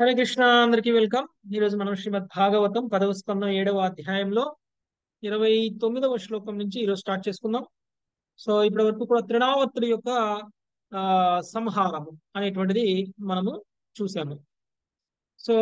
హరే కృష్ణ అందరికీ వెల్కమ్ ఈ రోజు మనం శ్రీమద్ భాగవతం పదవ స్కందం ఏడవ అధ్యాయంలో ఇరవై తొమ్మిదవ శ్లోకం నుంచి ఈరోజు స్టార్ట్ చేసుకుందాం సో ఇప్పటి వరకు కూడా త్రిణావర్తుడి యొక్క ఆ సంహారము అనేటువంటిది మనము చూసాము సో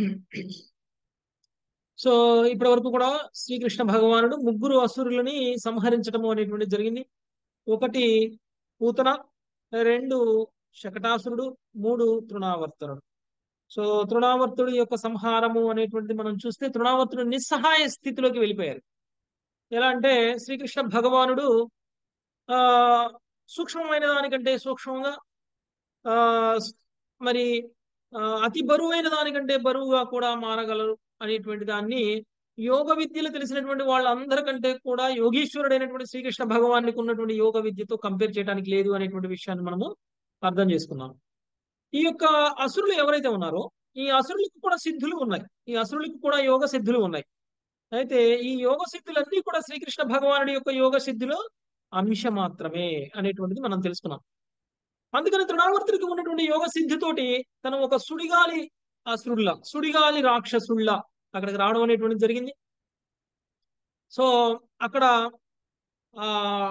సో ఇప్పటి వరకు కూడా శ్రీకృష్ణ భగవానుడు ముగ్గురు అసురులని సంహరించడం అనేటువంటిది జరిగింది ఒకటి పూతన రెండు శకటాసురుడు మూడు తృణావర్తనుడు సో తృణావర్తుడి యొక్క సంహారము అనేటువంటిది మనం చూస్తే తృణావర్తుడు నిస్సహాయ స్థితిలోకి వెళ్ళిపోయారు ఎలా అంటే శ్రీకృష్ణ భగవానుడు ఆ సూక్ష్మమైన దానికంటే సూక్ష్మంగా ఆ మరి ఆ, అతి బరువైన దానికంటే బరువుగా కూడా మారగలరు అనేటువంటి దాన్ని యోగ విద్యలు తెలిసినటువంటి వాళ్ళందరికంటే కూడా యోగీశ్వరుడైనటువంటి శ్రీకృష్ణ భగవానికి ఉన్నటువంటి యోగ విద్యతో కంపేర్ చేయడానికి లేదు అనేటువంటి విషయాన్ని మనము అర్థం చేసుకున్నాం ఈ యొక్క అసురులు ఎవరైతే ఉన్నారో ఈ అసురులకు కూడా సిద్ధులు ఉన్నాయి ఈ అసురులకు కూడా యోగ సిద్ధులు ఉన్నాయి అయితే ఈ యోగ సిద్ధులన్నీ కూడా శ్రీకృష్ణ భగవానుడి యొక్క యోగ సిద్ధులు అంశ మాత్రమే అనేటువంటిది మనం తెలుసుకున్నాం అందుకని తృణావర్తుడికి ఉన్నటువంటి యోగ సిద్ధితోటి తను ఒక సుడిగాలి అసురుల్లా సుడిగాలి రాక్షసుల్లా అక్కడికి రావడం అనేటువంటిది జరిగింది సో అక్కడ ఆ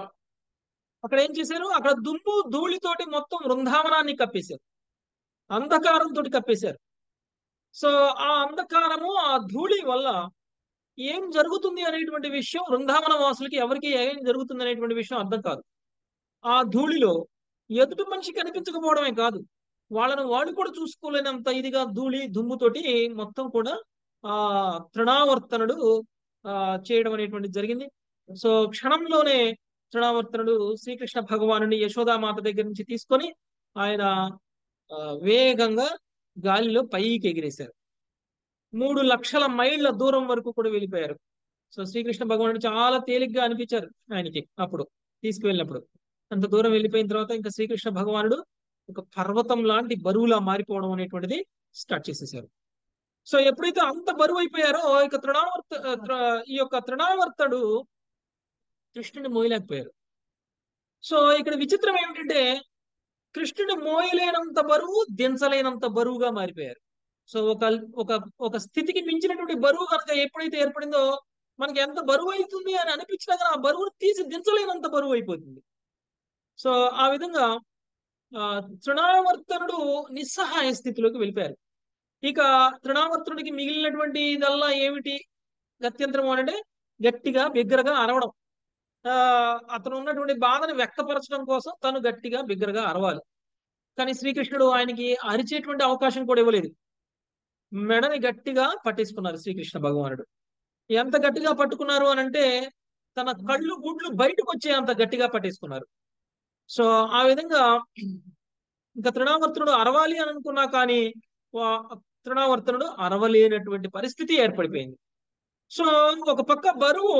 అక్కడ ఏం చేశారు అక్కడ దుమ్ము ధూళితోటి మొత్తం వృందావనాన్ని కప్పేశారు అంధకారంతో కప్పేశారు సో ఆ అంధకారము ఆ ధూళి వల్ల ఏం జరుగుతుంది అనేటువంటి విషయం వృందావన వాసులకి ఎవరికి ఏం జరుగుతుంది అనేటువంటి విషయం అర్థం కాదు ఆ ధూళిలో ఎదుటి మనిషి కనిపించకపోవడమే కాదు వాళ్ళను వాళ్ళు కూడా చూసుకోలేనంత ఇదిగా ధూళి దుమ్ముతోటి మొత్తం కూడా ఆ తృణావర్తనుడు ఆ చేయడం అనేటువంటిది జరిగింది సో క్షణంలోనే తృణావర్తనుడు శ్రీకృష్ణ భగవానుని యశోదామాత దగ్గర నుంచి తీసుకొని ఆయన ఆ, వేగంగా గాలిలో పైకి ఎగిరేశారు మూడు లక్షల మైళ్ళ దూరం వరకు కూడా వెళ్ళిపోయారు సో శ్రీకృష్ణ భగవానుడు చాలా తేలిగ్గా అనిపించారు ఆయనకి అప్పుడు తీసుకువెళ్ళినప్పుడు అంత దూరం వెళ్ళిపోయిన తర్వాత ఇంకా శ్రీకృష్ణ భగవానుడు ఒక పర్వతం లాంటి బరువులా మారిపోవడం అనేటువంటిది స్టార్ట్ చేసేసారు సో ఎప్పుడైతే అంత బరువు అయిపోయారో ఇక తృణావర్త తృ- ఈ యొక్క తృణావర్తుడు కృష్ణుని మోయలేకపోయారు సో ఇక్కడ విచిత్రం ఏమిటంటే కృష్ణుడు మోయలేనంత బరువు దించలేనంత బరువుగా మారిపోయారు సో ఒక ఒక ఒక స్థితికి మించినటువంటి బరువు కనుక ఎప్పుడైతే ఏర్పడిందో మనకి ఎంత బరువు అవుతుంది అని అనిపించినా కానీ ఆ బరువును తీసి దించలేనంత బరువు అయిపోతుంది సో ఆ విధంగా ఆ, తృణావర్తనుడు నిస్సహాయ స్థితిలోకి వెళ్ళిపోయారు ఇక తృణావర్తనుడికి మిగిలినటువంటి ఇదల్లా ఏమిటి గత్యంతరం అంటే గట్టిగా బిగ్గరగా అరవడం ఆ అతను ఉన్నటువంటి బాధను వ్యక్తపరచడం కోసం తను గట్టిగా బిగ్గరగా అరవాలి కానీ శ్రీకృష్ణుడు ఆయనకి అరిచేటువంటి అవకాశం కూడా ఇవ్వలేదు మెడని గట్టిగా పట్టేసుకున్నారు శ్రీకృష్ణ భగవానుడు ఎంత గట్టిగా పట్టుకున్నారు అని అంటే తన కళ్ళు గుడ్లు బయటకు వచ్చే అంత గట్టిగా పట్టేసుకున్నారు సో ఆ విధంగా ఇంకా తృణావర్తనుడు అరవాలి అని అనుకున్నా కానీ వా- తృణావర్తనుడు అరవలేనటువంటి పరిస్థితి ఏర్పడిపోయింది సో ఒక పక్క బరువు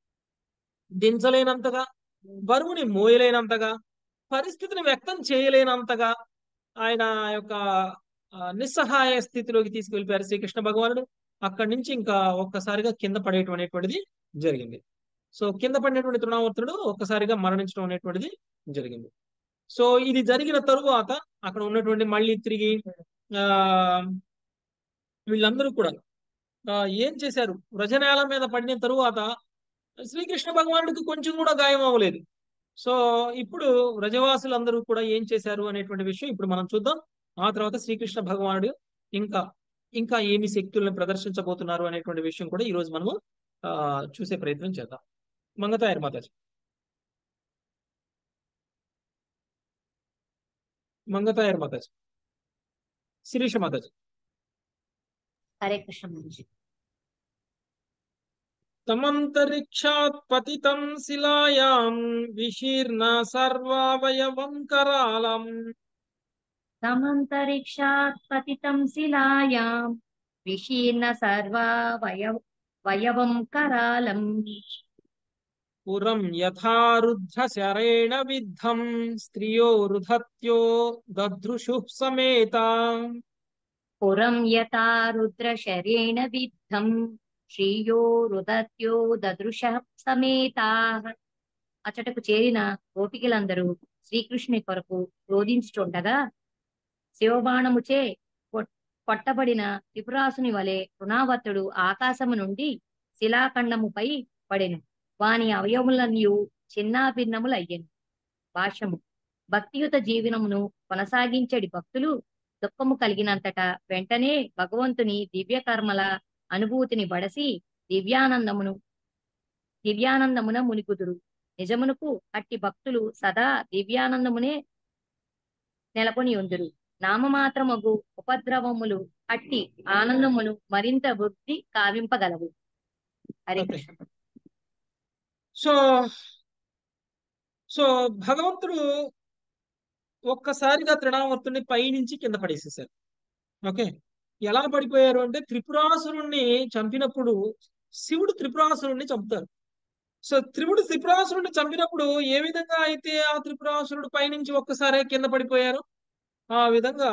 దించలేనంతగా బరువుని మోయలేనంతగా పరిస్థితిని వ్యక్తం చేయలేనంతగా ఆయన యొక్క ఆ, నిస్సహాయ స్థితిలోకి తీసుకువెళ్ళిపోయారు శ్రీకృష్ణ భగవానుడు అక్కడి నుంచి ఇంకా ఒక్కసారిగా కింద పడేయటం అనేటువంటిది జరిగింది సో కింద పడినటువంటి తృణావర్తుడు ఒక్కసారిగా మరణించడం అనేటువంటిది జరిగింది సో ఇది జరిగిన తరువాత అక్కడ ఉన్నటువంటి మళ్ళీ తిరిగి ఆ వీళ్ళందరూ కూడా ఆ, ఏం చేశారు వ్రజనేల మీద పడిన తరువాత శ్రీకృష్ణ భగవానుడికి కొంచెం కూడా గాయం అవ్వలేదు సో ఇప్పుడు వ్రజవాసులందరూ కూడా ఏం చేశారు అనేటువంటి విషయం ఇప్పుడు మనం చూద్దాం ఆ తర్వాత శ్రీకృష్ణ భగవానుడు ఇంకా ఇంకా ఏమి శక్తులను ప్రదర్శించబోతున్నారు అనేటువంటి విషయం కూడా ఈ రోజు మనము ఆ చూసే ప్రయత్నం చేద్దాం మంగతాయర్ మాతాజీ మంగతాయర్ మాతాజీ శిరీష మాతాజీ హరే కృష్ణ మహర్షి తమంతరిక్షాత్ పతితం శిలాయాం విశీర్ణ సర్వావయవం కరాళం తమంతరిక్షాత్ పతితం శిలాయాం విశీర్ణ సర్వా వయవ వయవం కరాలం పురం యథా రుద్ధశరేణ విద్ధం స్త్రియో రుధత్యో దదృశు సమేత పురం యథా రుద్రశరేణ విద్ధం శ్రీయో రుదత్యో దదృశ సమేతాః అచటకు చేరిన గోపికలందరూ శ్రీకృష్ణుని కొరకు రోధించుచుండగా శివబాణముచే కొట్- కొట్టబడిన త్రిపురాసుని వలె రుణావర్తుడు ఆకాశము నుండి శిలాఖండముపై పడెను వాని అవయములనియు చిన్నాభిన్నములయ్యెను భాష్యము భక్తియుత జీవనమును కొనసాగించడి భక్తులు దుఃఖము కలిగినంతట వెంటనే భగవంతుని దివ్య కర్మల అనుభూతిని బడసి దివ్యానందమును దివ్యానందమున మునికుదురు నిజమునకు అట్టి భక్తులు సదా దివ్యానందమునే నెలకొని ఉందురు నామమాత్రమగు ఉపద్రవములు అట్టి ఆనందమును మరింత వృద్ధి కావింపగలవు Hare Okay. Krishna so so భగవంతుడు ఒక్కసారిగా తృణావర్తుని పైనుంచి కింద పడేసేసారు ఓకే ఎలా పడిపోయారు అంటే త్రిపురాసురుణ్ణి చంపినప్పుడు శివుడు త్రిపురాసురుణ్ణి చంపుతారు సో త్రిపుడు త్రిపురాసురుణ్ణి చంపినప్పుడు ఏ విధంగా అయితే ఆ త్రిపురాసురుడు పైనుంచి ఒక్కసారే కింద పడిపోయారు ఆ విధంగా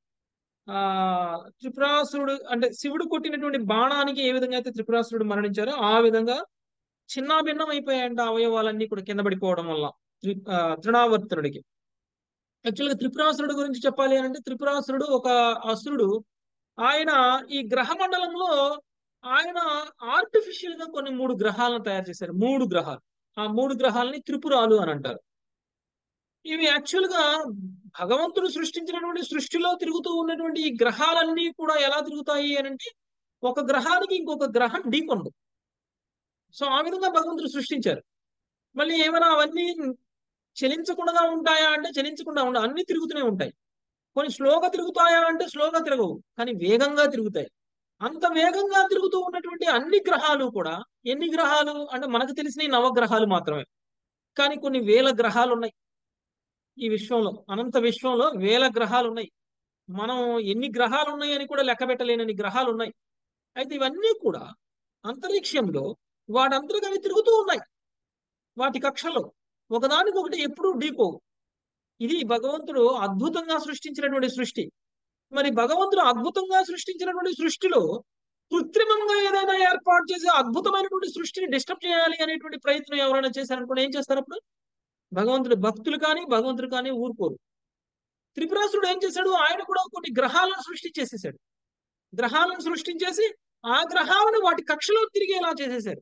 ఆ త్రిపురాసురుడు అంటే శివుడు కొట్టినటువంటి బాణానికి ఏ విధంగా అయితే త్రిపురాసురుడు మరణించారో ఆ విధంగా చిన్నాభిన్నం అయిపోయాయంట అవయవాలన్నీ కూడా కింద పడిపోవడం వల్ల త్రి ఆ, తృణావర్తనుడికి యాక్చువల్గా త్రిపురాసురుడు గురించి చెప్పాలి అని అంటే త్రిపురాసురుడు ఒక అసురుడు ఆయన ఈ గ్రహ మండలంలో ఆయన ఆర్టిఫిషియల్ గా కొన్ని మూడు గ్రహాలను తయారు చేశారు మూడు గ్రహాలు ఆ మూడు గ్రహాలని త్రిపురాలు అని అంటారు ఇవి యాక్చువల్ గా భగవంతుడు సృష్టించినటువంటి సృష్టిలో తిరుగుతూ ఉన్నటువంటి ఈ గ్రహాలన్నీ కూడా ఎలా తిరుగుతాయి అని అంటే ఒక గ్రహానికి ఇంకొక గ్రహం ఢీకొండు సో ఆ విధంగా భగవంతుడు సృష్టించారు మళ్ళీ ఏమైనా అవన్నీ చలించకుండా ఉంటాయా అంటే చలించకుండా ఉండవు అన్ని తిరుగుతూనే ఉంటాయి కొన్ని స్లోగా తిరుగుతాయా అంటే స్లోగా తిరగవు కానీ వేగంగా తిరుగుతాయి అంత వేగంగా తిరుగుతూ ఉన్నటువంటి అన్ని గ్రహాలు కూడా ఎన్ని గ్రహాలు అంటే మనకు తెలిసిన ఈ నవగ్రహాలు మాత్రమే కానీ కొన్ని వేల గ్రహాలు ఉన్నాయి ఈ విశ్వంలో అనంత విశ్వంలో వేల గ్రహాలు ఉన్నాయి మనం ఎన్ని గ్రహాలు ఉన్నాయి అని కూడా లెక్క పెట్టలేనన్ని గ్రహాలు ఉన్నాయి అయితే ఇవన్నీ కూడా అంతరిక్షంలో వాటంతరకు అవి తిరుగుతూ ఉన్నాయి వాటి కక్షలో ఒకదానికొకటి ఎప్పుడూ ఢీపోవు ఇది భగవంతుడు అద్భుతంగా సృష్టించినటువంటి సృష్టి మరి భగవంతుడు అద్భుతంగా సృష్టించినటువంటి సృష్టిలో కృత్రిమంగా ఏదైనా ఏర్పాటు చేసి అద్భుతమైనటువంటి సృష్టిని డిస్టర్బ్ చేయాలి అనేటువంటి ప్రయత్నం ఎవరైనా చేశారనుకోండి ఏం చేస్తారు అప్పుడు భగవంతుడు భక్తులు కానీ భగవంతుడు కానీ ఊరుకోరు త్రిపురాసురుడు ఏం చేశాడు ఆయన కూడా కొన్ని గ్రహాలను సృష్టించేసేసాడు గ్రహాలను సృష్టించేసి ఆ గ్రహాలను వాటి కక్షలో తిరిగేలా చేసేసారు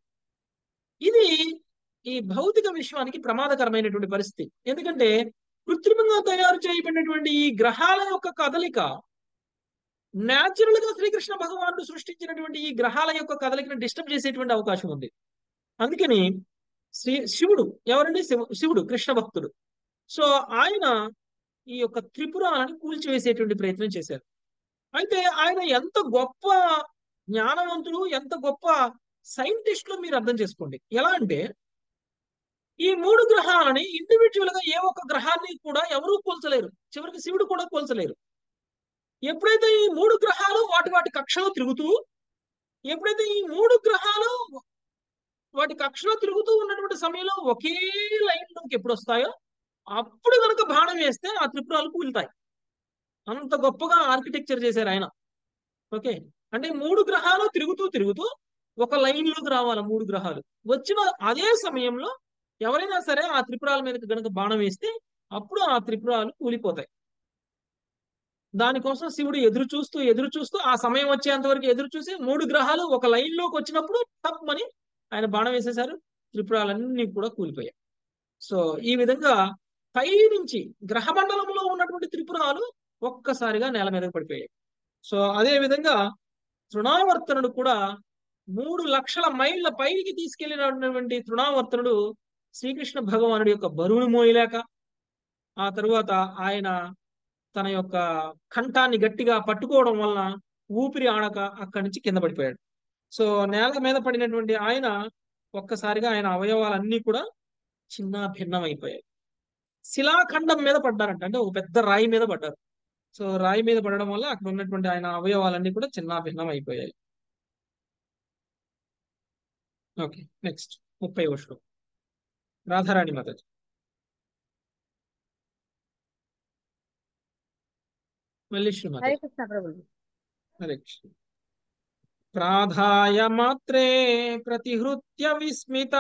ఇది ఈ భౌతిక విశ్వానికి ప్రమాదకరమైనటువంటి పరిస్థితి ఎందుకంటే కృత్రిమంగా తయారు చేయబడినటువంటి ఈ గ్రహాల యొక్క కదలిక న్యాచురల్ గా శ్రీకృష్ణ భగవానుడు సృష్టించినటువంటి ఈ గ్రహాల యొక్క కదలికను డిస్టర్బ్ చేసేటువంటి అవకాశం ఉంది అందుకని శ్రీ శివుడు ఎవరండి శివు శివుడు కృష్ణ భక్తుడు సో ఆయన ఈ యొక్క త్రిపురాలను కూల్చివేసేటువంటి ప్రయత్నం చేశారు అయితే ఆయన ఎంత గొప్ప జ్ఞానవంతుడు ఎంత గొప్ప సైంటిస్టులు మీరు అర్థం చేసుకోండి ఎలా అంటే ఈ మూడు గ్రహాలని ఇండివిజువల్ గా ఏ ఒక్క గ్రహాన్ని కూడా ఎవరూ కూల్చలేరు చివరికి శివుడు కూడా కూల్చలేరు ఎప్పుడైతే ఈ మూడు గ్రహాలు వాటి వాటి కక్షలో తిరుగుతూ ఎప్పుడైతే ఈ మూడు గ్రహాలు వాటి కక్షలో తిరుగుతూ ఉన్నటువంటి సమయంలో ఒకే లైన్ లోకి ఎప్పుడు వస్తాయో అప్పుడు కనుక బాణం వేస్తే ఆ త్రిపురాలు కూలుతాయి అంత గొప్పగా ఆర్కిటెక్చర్ చేశారు ఆయన ఓకే అంటే మూడు గ్రహాలు తిరుగుతూ తిరుగుతూ ఒక లైన్ లోకి రావాలి మూడు గ్రహాలు వచ్చిన అదే సమయంలో ఎవరైనా సరే ఆ త్రిపురాల మీదకి గనుక బాణం వేస్తే అప్పుడు ఆ త్రిపురాలు కూలిపోతాయి దానికోసం శివుడు ఎదురు చూస్తూ ఎదురు చూస్తూ ఆ సమయం వచ్చేంత వరకు ఎదురు చూసి మూడు గ్రహాలు ఒక లైన్ లోకి వచ్చినప్పుడు తప్పమని ఆయన బాణం వేసేశారు త్రిపురాలన్నీ కూడా కూలిపోయాయి సో ఈ విధంగా పై నుంచి గ్రహ మండలంలో ఉన్నటువంటి త్రిపురాలు ఒక్కసారిగా నేల మీదకి పడిపోయాయి సో అదే విధంగా తృణావర్తనుడు కూడా మూడు లక్షల మైళ్ళ పైకి తీసుకెళ్లినటువంటి తృణావర్తనుడు శ్రీకృష్ణ భగవానుడి యొక్క బరువును మోయలేక ఆ తరువాత ఆయన తన యొక్క కంఠాన్ని గట్టిగా పట్టుకోవడం వలన ఊపిరి ఆడక అక్కడి నుంచి కింద పడిపోయాడు సో నేల మీద పడినటువంటి ఆయన ఒక్కసారిగా ఆయన అవయవాలన్నీ కూడా చిన్న భిన్నం అయిపోయాయి శిలాఖండం మీద పడ్డారంట అంటే ఒక పెద్ద రాయి మీద పడ్డారు సో రాయి మీద పడడం వల్ల అక్కడ ఉన్నటువంటి ఆయన అవయవాలన్నీ కూడా చిన్న భిన్నం అయిపోయాయి ఓకే నెక్స్ట్ ముప్పై శ్లోకం రాధారాణి మాతాజీ మళ్ళీ శ్రీమాత హరే కృష్ణ ప్రభు హరే కృష్ణ ప్రాధాయ మాత్రే ప్రతిహృత్య విస్మిత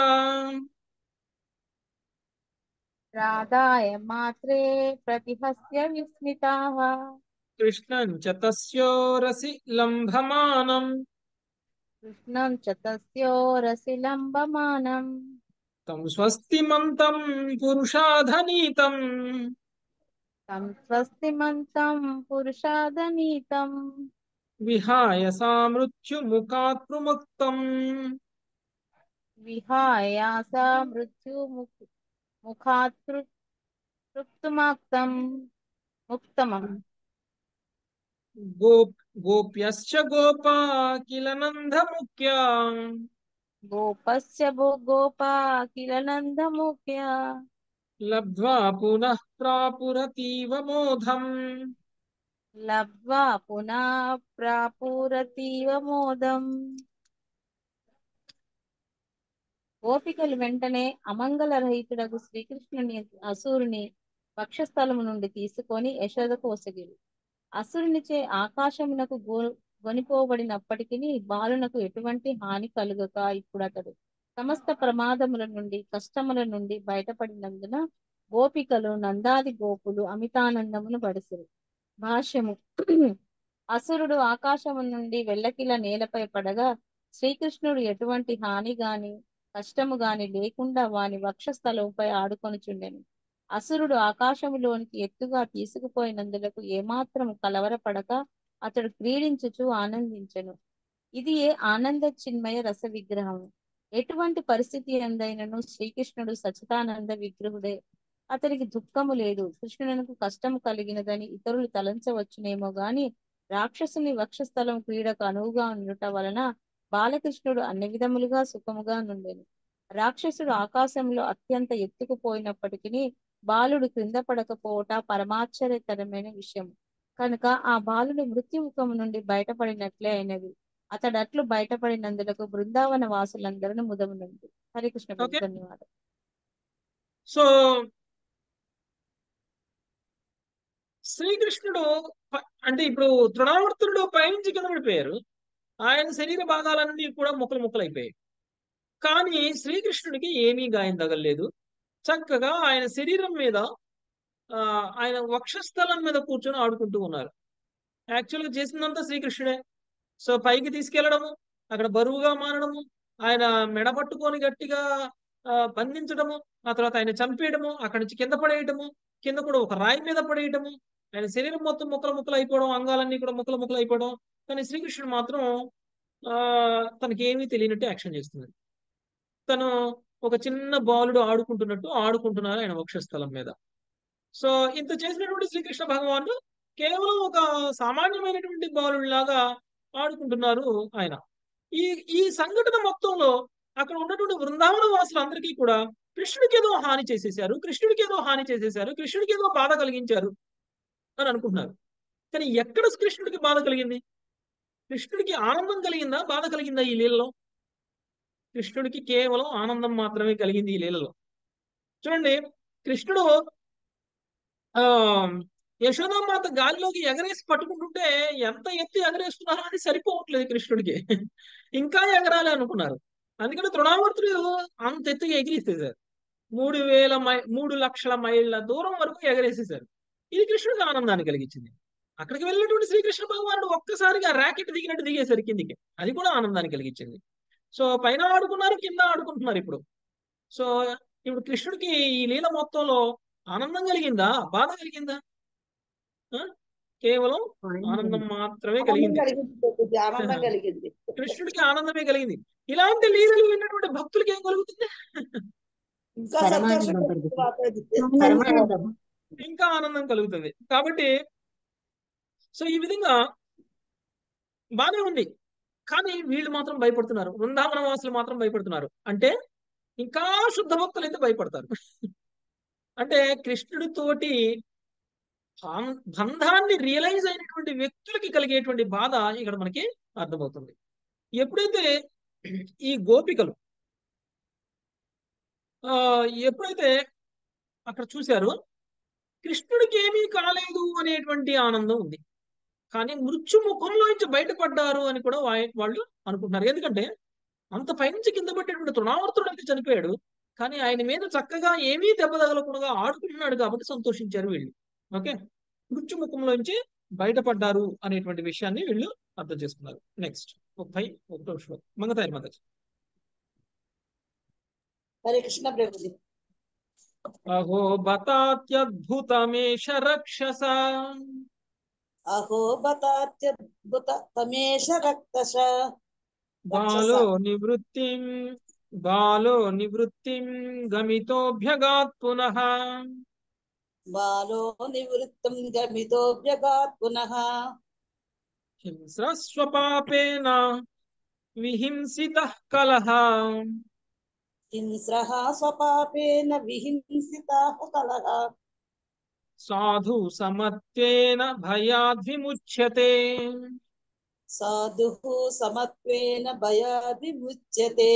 రాధాయ మాత్రే ప్రతిహస్య విస్మితాः కృష్ణం చ తస్యోరసి లంభమానం కృష్ణం చ తస్యోరసి లంబమానం తం స్వస్తిమంతం పురుషాధనీతం తం స్వస్తిమంతం పురుషాదనీతం విహాయ సామృత్యుముఖాత్ ప్రముక్తం విహాయాస మృత్యు ముఖాత్ తృప్తుమాక్తం ముక్తమం గో గోప్యశ్చ గోపా కిల నందముఖ్య గోపస్య భో గోపా కిల నందముఖ్య లబ్ధ్వా పునః ప్రాపురతీవ మోధం లబ్ధ్వా పునః ప్రాపురతీవ మోదం గోపికలు వెంటనే అమంగళ రహితుడకు శ్రీకృష్ణుని అసురుని వక్షస్థలము నుండి తీసుకొని యశోదకు ఒసగిరు అసురునిచే ఆకాశమునకు గో గొనిపోబడినప్పటికీ బాలునకు ఎటువంటి హాని కలుగక ఇప్పుడు అతడు సమస్త ప్రమాదముల నుండి కష్టముల నుండి బయటపడినందున గోపికలు నందాది గోపులు అమితానందమును పడిసిరు భాష్యము అసురుడు ఆకాశము నుండి వెళ్ళకిల నేలపై పడగా శ్రీకృష్ణుడు ఎటువంటి హాని గాని కష్టము గాని లేకుండా వాని వక్షస్థలంపై ఆడుకొనుచుండెను అసురుడు ఆకాశములోనికి ఎత్తుగా తీసుకుపోయినందులకు ఏమాత్రం కలవరపడక అతడు క్రీడించుచు ఆనందించెను ఇది ఏ ఆనంద చిన్మయ రస విగ్రహం ఎటువంటి పరిస్థితి ఎందైనను శ్రీకృష్ణుడు సచితానంద విగ్రహుడే అతనికి దుఃఖము లేదు కృష్ణునకు కష్టము కలిగినదని ఇతరులు తలంచవచ్చునేమో గాని రాక్షసుని వక్షస్థలం క్రీడకు అనువుగా ఉండుట వలన బాలకృష్ణుడు అన్ని విధములుగా సుఖముగా నుండెను రాక్షసుడు ఆకాశంలో అత్యంత ఎత్తుకుపోయినప్పటికీ బాలుడు క్రింద పడకపోవట పరమాశ్చర్యకరమైన విషయం కనుక ఆ బాలుడు మృత్యుముఖము నుండి బయటపడినట్లే అయినది అతడట్లు బయటపడినందులకు బృందావన వాసులందరూ ముదమునందు హరికృష్ణ ప్రభు, Okay. ధన్యవాదాలు సో శ్రీకృష్ణుడు ప- అంటే ఇప్పుడు తృణావర్తుడు పైనుంచి కింద పడిపోయారు ఆయన శరీర భాగాలన్నీ కూడా ముక్కలు ముక్కలు అయిపోయాయి కానీ శ్రీకృష్ణుడికి ఏమీ గాయం తగలలేదు చక్కగా ఆయన శరీరం మీద ఆ, ఆయన వక్షస్థలం మీద కూర్చొని ఆడుకుంటూ ఉన్నారు యాక్చువల్గా చేసిందంతా శ్రీకృష్ణుడే సో పైకి తీసుకెళ్లడము అక్కడ బరువుగా మారడము ఆయన మెడ పట్టుకొని గట్టిగా ఆ, బంధించడము ఆ తర్వాత ఆయన చంపేయడము అక్కడి నుంచి కింద పడేయటము కింద కూడా ఒక రాయి మీద పడేయటము ఆయన శరీరం మొత్తం ముక్కలు ముక్కలు అయిపోవడం అంగాలన్నీ కూడా ముక్కలు ముక్కలు అయిపోవడం కానీ శ్రీకృష్ణుడు మాత్రం ఆ తనకి ఏమీ తెలియనట్టు యాక్షన్ చేస్తున్నాడు తను ఒక చిన్న బాలుడు ఆడుకుంటున్నట్టు ఆడుకుంటున్నారు ఆయన వక్షస్థలం మీద సో ఇంత చేసినటువంటి శ్రీకృష్ణ భగవానుడు కేవలం ఒక సామాన్యమైనటువంటి బాలుడిలాగా ఆడుకుంటున్నారు ఆయన ఈ ఈ సంఘటన మొత్తంలో అక్కడ ఉన్నటువంటి బృందావన వాసులందరికీ కూడా కృష్ణుడికి ఏదో హాని చేసేశారు కృష్ణుడికి ఏదో హాని చేసేశారు కృష్ణుడికి ఏదో బాధ కలిగించారు అని అనుకుంటున్నారు కానీ ఎక్కడ కృష్ణుడికి బాధ కలిగింది కృష్ణుడికి ఆనందం కలిగిందా బాధ కలిగిందా ఈ లీలలో కృష్ణుడికి కేవలం ఆనందం మాత్రమే కలిగింది ఈ లీలలో చూడండి కృష్ణుడు ఆ యశోదామాత గాలిలోకి ఎగరేసి పట్టుకుంటుంటే ఎంత ఎత్తు ఎగరేస్తున్నారో అది సరిపోవట్లేదు కృష్ణుడికి ఇంకా ఎగరాలి అనుకున్నారు అందుకని తృణావర్తుడు అంత ఎత్తుగా ఎగిరిస్తేశారు మూడు వేల మై మూడు లక్షల మైళ్ళ దూరం వరకు ఎగరేసేశారు ఇది కృష్ణుడికి ఆనందాన్ని కలిగించింది అక్కడికి వెళ్ళినటువంటి శ్రీకృష్ణ భగవానుడు ఒక్కసారిగా ర్యాకెట్ దిగినట్టు దిగేసరి కిందికి అది కూడా ఆనందాన్ని కలిగించింది సో పైన ఆడుకున్నారు కింద ఆడుకుంటున్నారు ఇప్పుడు సో ఇప్పుడు కృష్ణుడికి ఈ లీల మొత్తంలో ఆనందం కలిగిందా బాధ కలిగిందా ఆ? కేవలం ఆనందం మాత్రమే ఆనందం కలిగింది కలిగింది ప్రభుజీ, ఆనందం కలిగింది కృష్ణుడికి ఆనందమే కలిగింది ఇలాంటి లీలలు విన్నటువంటి భక్తులకి ఏం కలుగుతుంది ఇంకా పరమానందం సంతోషం కలుగుతుంది. మాతాజీ. పరమానందం ఇంకా ఆనందం కలుగుతుంది కాబట్టి సో ఈ విధంగా బానే ఉంది కానీ వీళ్ళు మాత్రం భయపడుతున్నారు వృందావన వాసులు మాత్రం భయపడుతున్నారు అంటే ఇంకా శుద్ధ భక్తులు అయితే భయపడతారు అంటే కృష్ణుడితోటి బాం- బంధాన్ని రియలైజ్ అయినటువంటి వ్యక్తులకి కలిగేటువంటి బాధ ఇక్కడ మనకి అర్థమవుతుంది ఎప్పుడైతే ఈ గోపికలు ఆ ఎప్పుడైతే అక్కడ చూశారో కృష్ణుడికి ఏమీ కాలేదు అనేటువంటి ఆనందం ఉంది కానీ మృత్యు ముఖంలోంచి బయటపడ్డారు అని కూడా వా- వాళ్ళు అనుకుంటున్నారు ఎందుకంటే అంత పైనుంచి కింద పట్టేటువంటి తృణావర్తుడు అయితే చనిపోయాడు కానీ ఆయన మీద చక్కగా ఏమీ దెబ్బ తగలకుండా ఆడుకుంటున్నాడు కాబట్టి సంతోషించారు వీళ్ళు ఓకే మృత్యు ముఖంలోంచి బయటపడ్డారు అనేటువంటి విషయాన్ని వీళ్ళు అర్థం చేసుకున్నారు నెక్స్ట్ ముప్పై ఒకటో శ్లోకం మంగతాయి మాతాజీ హరే కృష్ణ ప్రభుజీ అహో బతాత్యద్భుతమేష రక్షస అహో బతాత్యద్భుత తమేష రక్తశ బాలో నివృత్తిం బాలో నివృత్తిం గమితోభ్యగాత్ పునః బాలో నివృత్తం గమితోభ్యగాత్ పునః హింస్రస్వపాపేన విహింసిత కలహ హింస్రః స్వపాపేన విహింసితాః కలహ సాధు సమత్వేన భయాద్విముచ్యతే సాధుః సమత్వేన భయాభిముచ్యతే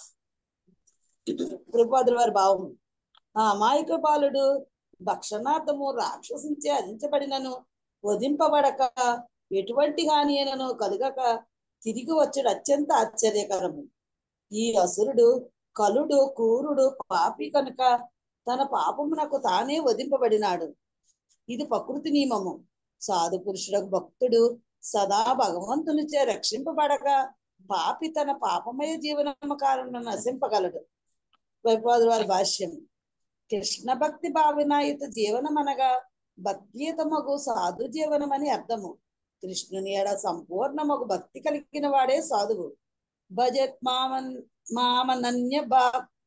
కృపాదుల వారి భావం ఆ అమాయక బాలుడు భక్షణార్థము రాక్షసించే అంచబడినను వధింపబడక ఎటువంటి హాని అయినను కలుగక తిరిగి వచ్చాడు అత్యంత ఆశ్చర్యకరము ఈ అసురుడు కలుడు క్రూరుడు పాపి కనుక తన పాపమునకు తానే వధింపబడినాడు ఇది ప్రకృతి నియమము సాధు పురుషుడు భక్తుడు సదా భగవంతునిచే రక్షింపబడక పాపి తన పాపమయ జీవనము కారణం నశింపగలడు వైపాదు వారి భాష్యం కృష్ణ భక్తి భావనాయుత జీవనం అనగా భక్తియుతమగు సాధు జీవనం అని అర్థము కృష్ణుని ఎడ సంపూర్ణమగు భక్తి కలిగిన వాడే సాధువు భజత్ మామన్ మామనన్య భా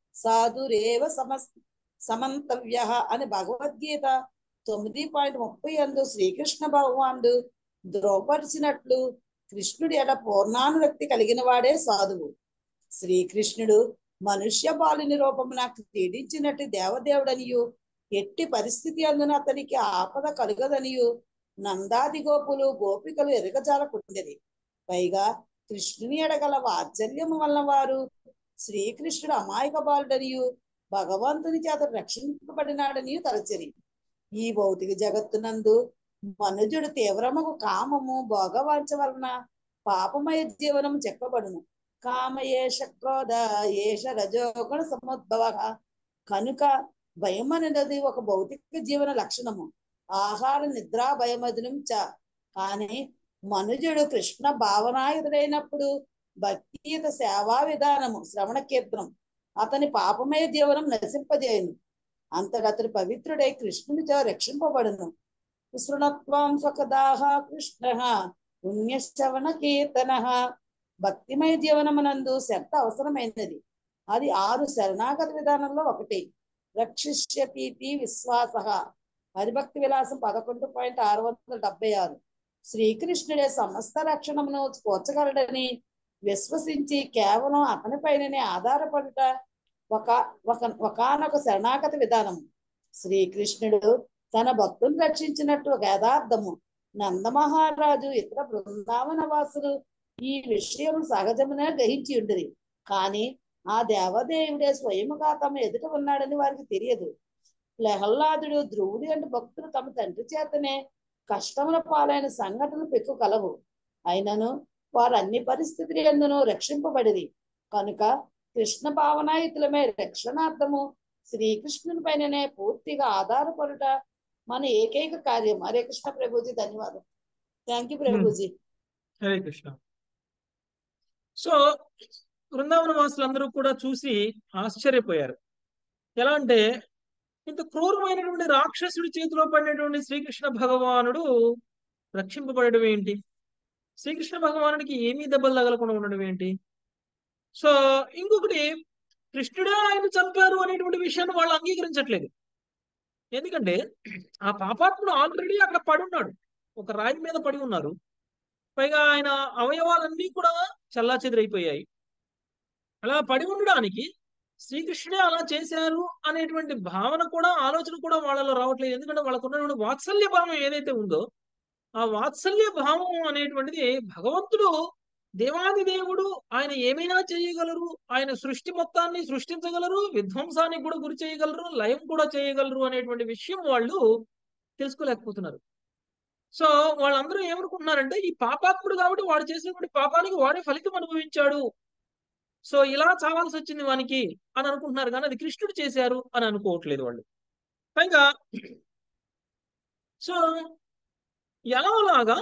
సాధురేవ సమ సమంతవ్య అని భగవద్గీత తొమ్మిది పాయింట్ ముప్పై అందు శ్రీకృష్ణ భగవానుడు ద్రోపరిచినట్లు కృష్ణుడి ఎడ పూర్ణానురక్తి కలిగిన వాడే సాధువు శ్రీకృష్ణుడు మనుష్య బాలుని రూపమున క్రీడించినట్టు దేవదేవుడనియు ఎట్టి పరిస్థితి అందున అతనికి ఆపద కలుగదనియు నందాది గోపులు గోపికలు ఎరగజాలకుండేది పైగా కృష్ణుని ఎడగల వాత్సల్యము వలన వారు శ్రీకృష్ణుడు అమాయక బాలుడనియు భగవంతుని చేత రక్షింపబడినాడనియు తలచరి ఈ భౌతిక జగత్తునందు మనుజుడు తీవ్రముకు కామము భోగవాంచ వలన పాపమయ జీవనము చెక్కబడును కామ ఏష క్రోధ ఏష రజోగుణ సముద్భవ కనుక భయం అనేది ఒక భౌతిక జీవన లక్షణము ఆహార నిద్ర భయమదునం చ కానీ మనుజుడు కృష్ణ భావనాయుధుడైనప్పుడు భక్తియుత సేవా విధానము శ్రవణ కీర్తనం అతని పాపమయ జీవనం నశింపజేయను అంతట అతడు పవిత్రుడై కృష్ణునితో రక్షింపబడును శృణత్వం స్వకదాహ కృష్ణ పుణ్యశ్రవణ కీర్తన భక్తిమయ జీవనమునందు శ్రద్ధ అవసరమైనది అది ఆరు శరణాగత విధానంలో ఒకటి రక్షిష్యతీతి విశ్వాస హరిభక్తి విలాసం పదకొండు పాయింట్ ఆరు వందల డెబ్బై ఆరు శ్రీకృష్ణుడే సమస్త రక్షణమును కూర్చగలడని విశ్వసించి కేవలం అతనిపైననే ఆధారపడుట ఒక ఒక ఒకనొక శరణాగత విధానము శ్రీకృష్ణుడు తన భక్తులను రక్షించినట్టు ఒక యథార్థము నందమహారాజు ఇతర బృందావన వాసులు ఈ విషయం సహజమునే గ్రహించి ఉండిరి కానీ ఆ దేవదేవుడే స్వయముగా తమ ఎదుట ఉన్నాడని వారికి తెలియదు ప్రహ్లాదుడు ధ్రువుడు అంటే భక్తులు తమ తండ్రి చేతనే కష్టముల పాలైన సంఘటనలు పెక్కు కలవు అయినను వారు అన్ని పరిస్థితులు ఎందును రక్షింపబడిరి కనుక కృష్ణ భావనాయుతులమే రక్షణార్థము శ్రీకృష్ణుని పైననే పూర్తిగా ఆధారపడుట మన ఏకైక కార్యం హరే కృష్ణ ప్రభుజీ ధన్యవాదాలు thank you Prabhuji Hare Krishna so బృందావన వాసులందరూ కూడా చూసి ఆశ్చర్యపోయారు ఎలా అంటే ఇంత క్రూరమైనటువంటి రాక్షసుడి చేతిలో పడినటువంటి శ్రీకృష్ణ భగవానుడు రక్షింపబడడం ఏంటి శ్రీకృష్ణ భగవానుడికి ఏమీ దెబ్బలు తగలకుండా ఉండడం ఏంటి సో ఇంకొకటి కృష్ణుడే ఆయన చంపారు అనేటువంటి విషయాన్ని వాళ్ళు అంగీకరించట్లేదు ఎందుకంటే ఆ పాపాత్ముడు ఆల్రెడీ అక్కడ పడి ఉన్నాడు ఒక రాయి మీద పడి ఉన్నారు పైగా ఆయన అవయవాలన్నీ కూడా చల్లా చెదిరైపోయాయి అలా పడి ఉండడానికి శ్రీకృష్ణుడే అలా చేశారు అనేటువంటి భావన కూడా ఆలోచన కూడా వాళ్ళలో రావట్లేదు ఎందుకంటే వాళ్ళకు ఉన్నటువంటి వాత్సల్య భావం ఏదైతే ఉందో ఆ వాత్సల్య భావం అనేటువంటిది భగవంతుడు దేవాది దేవుడు ఆయన ఏమైనా చేయగలరు ఆయన సృష్టి మొత్తాన్ని సృష్టించగలరు విధ్వంసానికి కూడా గురి చేయగలరు లయం కూడా చేయగలరు అనేటువంటి విషయం వాళ్ళు తెలుసుకోలేకపోతున్నారు సో వాళ్ళందరూ ఏమనుకుంటున్నారంటే ఈ పాపాత్ముడు కాబట్టి వాడు చేసినటువంటి పాపానికి వాడే ఫలితం అనుభవించాడు సో ఇలా చావాల్సి వచ్చింది వానికి అని అనుకుంటున్నారు కానీ అది కృష్ణుడు చేశారు అని అనుకోవట్లేదు వాళ్ళు పైగా సో ఎలాలాగా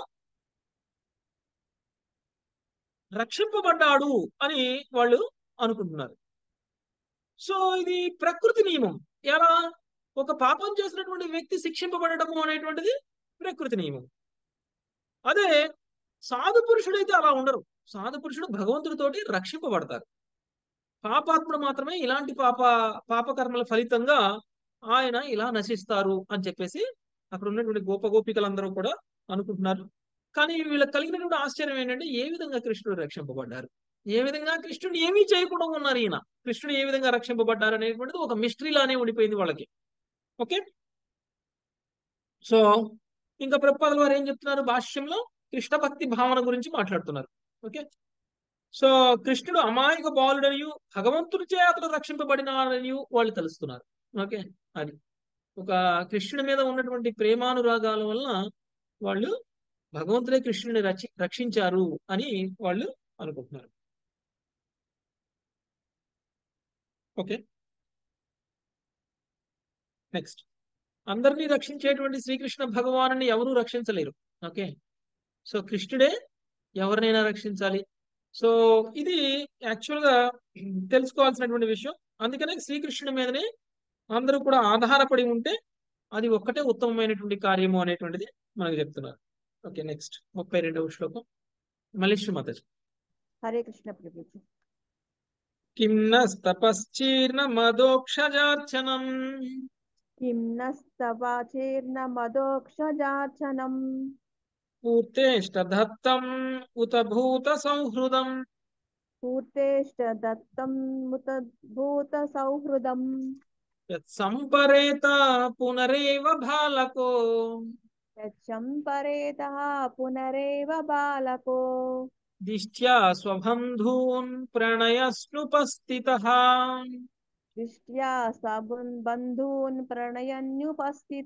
రక్షింపబడ్డాడు అని వాళ్ళు అనుకుంటున్నారు సో ఇది ప్రకృతి నియమం ఎలా ఒక పాపం చేసినటువంటి వ్యక్తి శిక్షింపబడటము అనేటువంటిది ప్రకృతి నియమం అదే సాధు పురుషుడైతే అలా ఉండరు సాధు పురుషుడు భగవంతుడితోటి రక్షింపబడతారు పాపాత్ముడు మాత్రమే ఇలాంటి పాప పాపకర్మల ఫలితంగా ఆయన ఇలా నశిస్తారు అని చెప్పేసి అక్కడ ఉన్నటువంటి గోప గోపికలందరూ కూడా అనుకుంటున్నారు కానీ వీళ్ళకి కలిగినటువంటి ఆశ్చర్యం ఏంటంటే ఏ విధంగా కృష్ణుడు రక్షింపబడ్డారు ఏ విధంగా కృష్ణుడు ఏమీ చేయకుండా ఉన్నారు ఈయన కృష్ణుడు ఏ విధంగా రక్షింపబడ్డారు అనేటువంటిది ఒక మిస్టరీ లానే ఉండిపోయింది వాళ్ళకి ఓకే సో ఇంకా ప్రభుపాదుల వారు ఏం చెప్తున్నారు భాష్యంలో కృష్ణ భక్తి భావన గురించి మాట్లాడుతున్నారు ఓకే సో కృష్ణుడు అమాయక బాలుడనియు భగవంతుడి చే అతడు రక్షింపబడినాడనియు వాళ్ళు తెలుస్తున్నారు ఓకే అది ఒక కృష్ణుడి మీద ఉన్నటువంటి ప్రేమానురాగాల వలన వాళ్ళు భగవంతుడే కృష్ణుడిని రక్షి రక్షించారు అని వాళ్ళు అనుకుంటున్నారు ఓకే నెక్స్ట్ అందరినీ రక్షించేటువంటి శ్రీకృష్ణ భగవాను ఎవరూ రక్షించలేరు ఓకే సో కృష్ణుడే ఎవరినైనా రక్షించాలి సో ఇది యాక్చువల్ గా తెలుసుకోవాల్సినటువంటి విషయం అందుకనే శ్రీకృష్ణుడి మీదనే అందరూ కూడా ఆధారపడి ఉంటే అది ఒక్కటే ఉత్తమమైనటువంటి కార్యము అనేటువంటిది మనకు చెప్తున్నారు ఓకే నెక్స్ట్ ముప్పై రెండవ శ్లోకం మళ్ళీ శ్రీమతి హరే కృష్ణ ప్రభుజీ కిం నస్తపశ్చీర్ణ మదోక్షజార్చనం కిం నస్తవాచీర్ణ మదోక్షజార్చనం పూర్తేష్టదత్తం ఉత భూత సంహృదం పూర్తేష్ట దత్తం ముత భూత సౌహృదం సంపరేత పునరేవ బాలకో యచ్చంపరేత పునరేవ బాలకో దిష్ట్యా స్వబంధూన్ ప్రణయస్నుపస్థిత దృష్ట్యా సబున్ బంధూన్ ప్రణయన్యుపస్థిత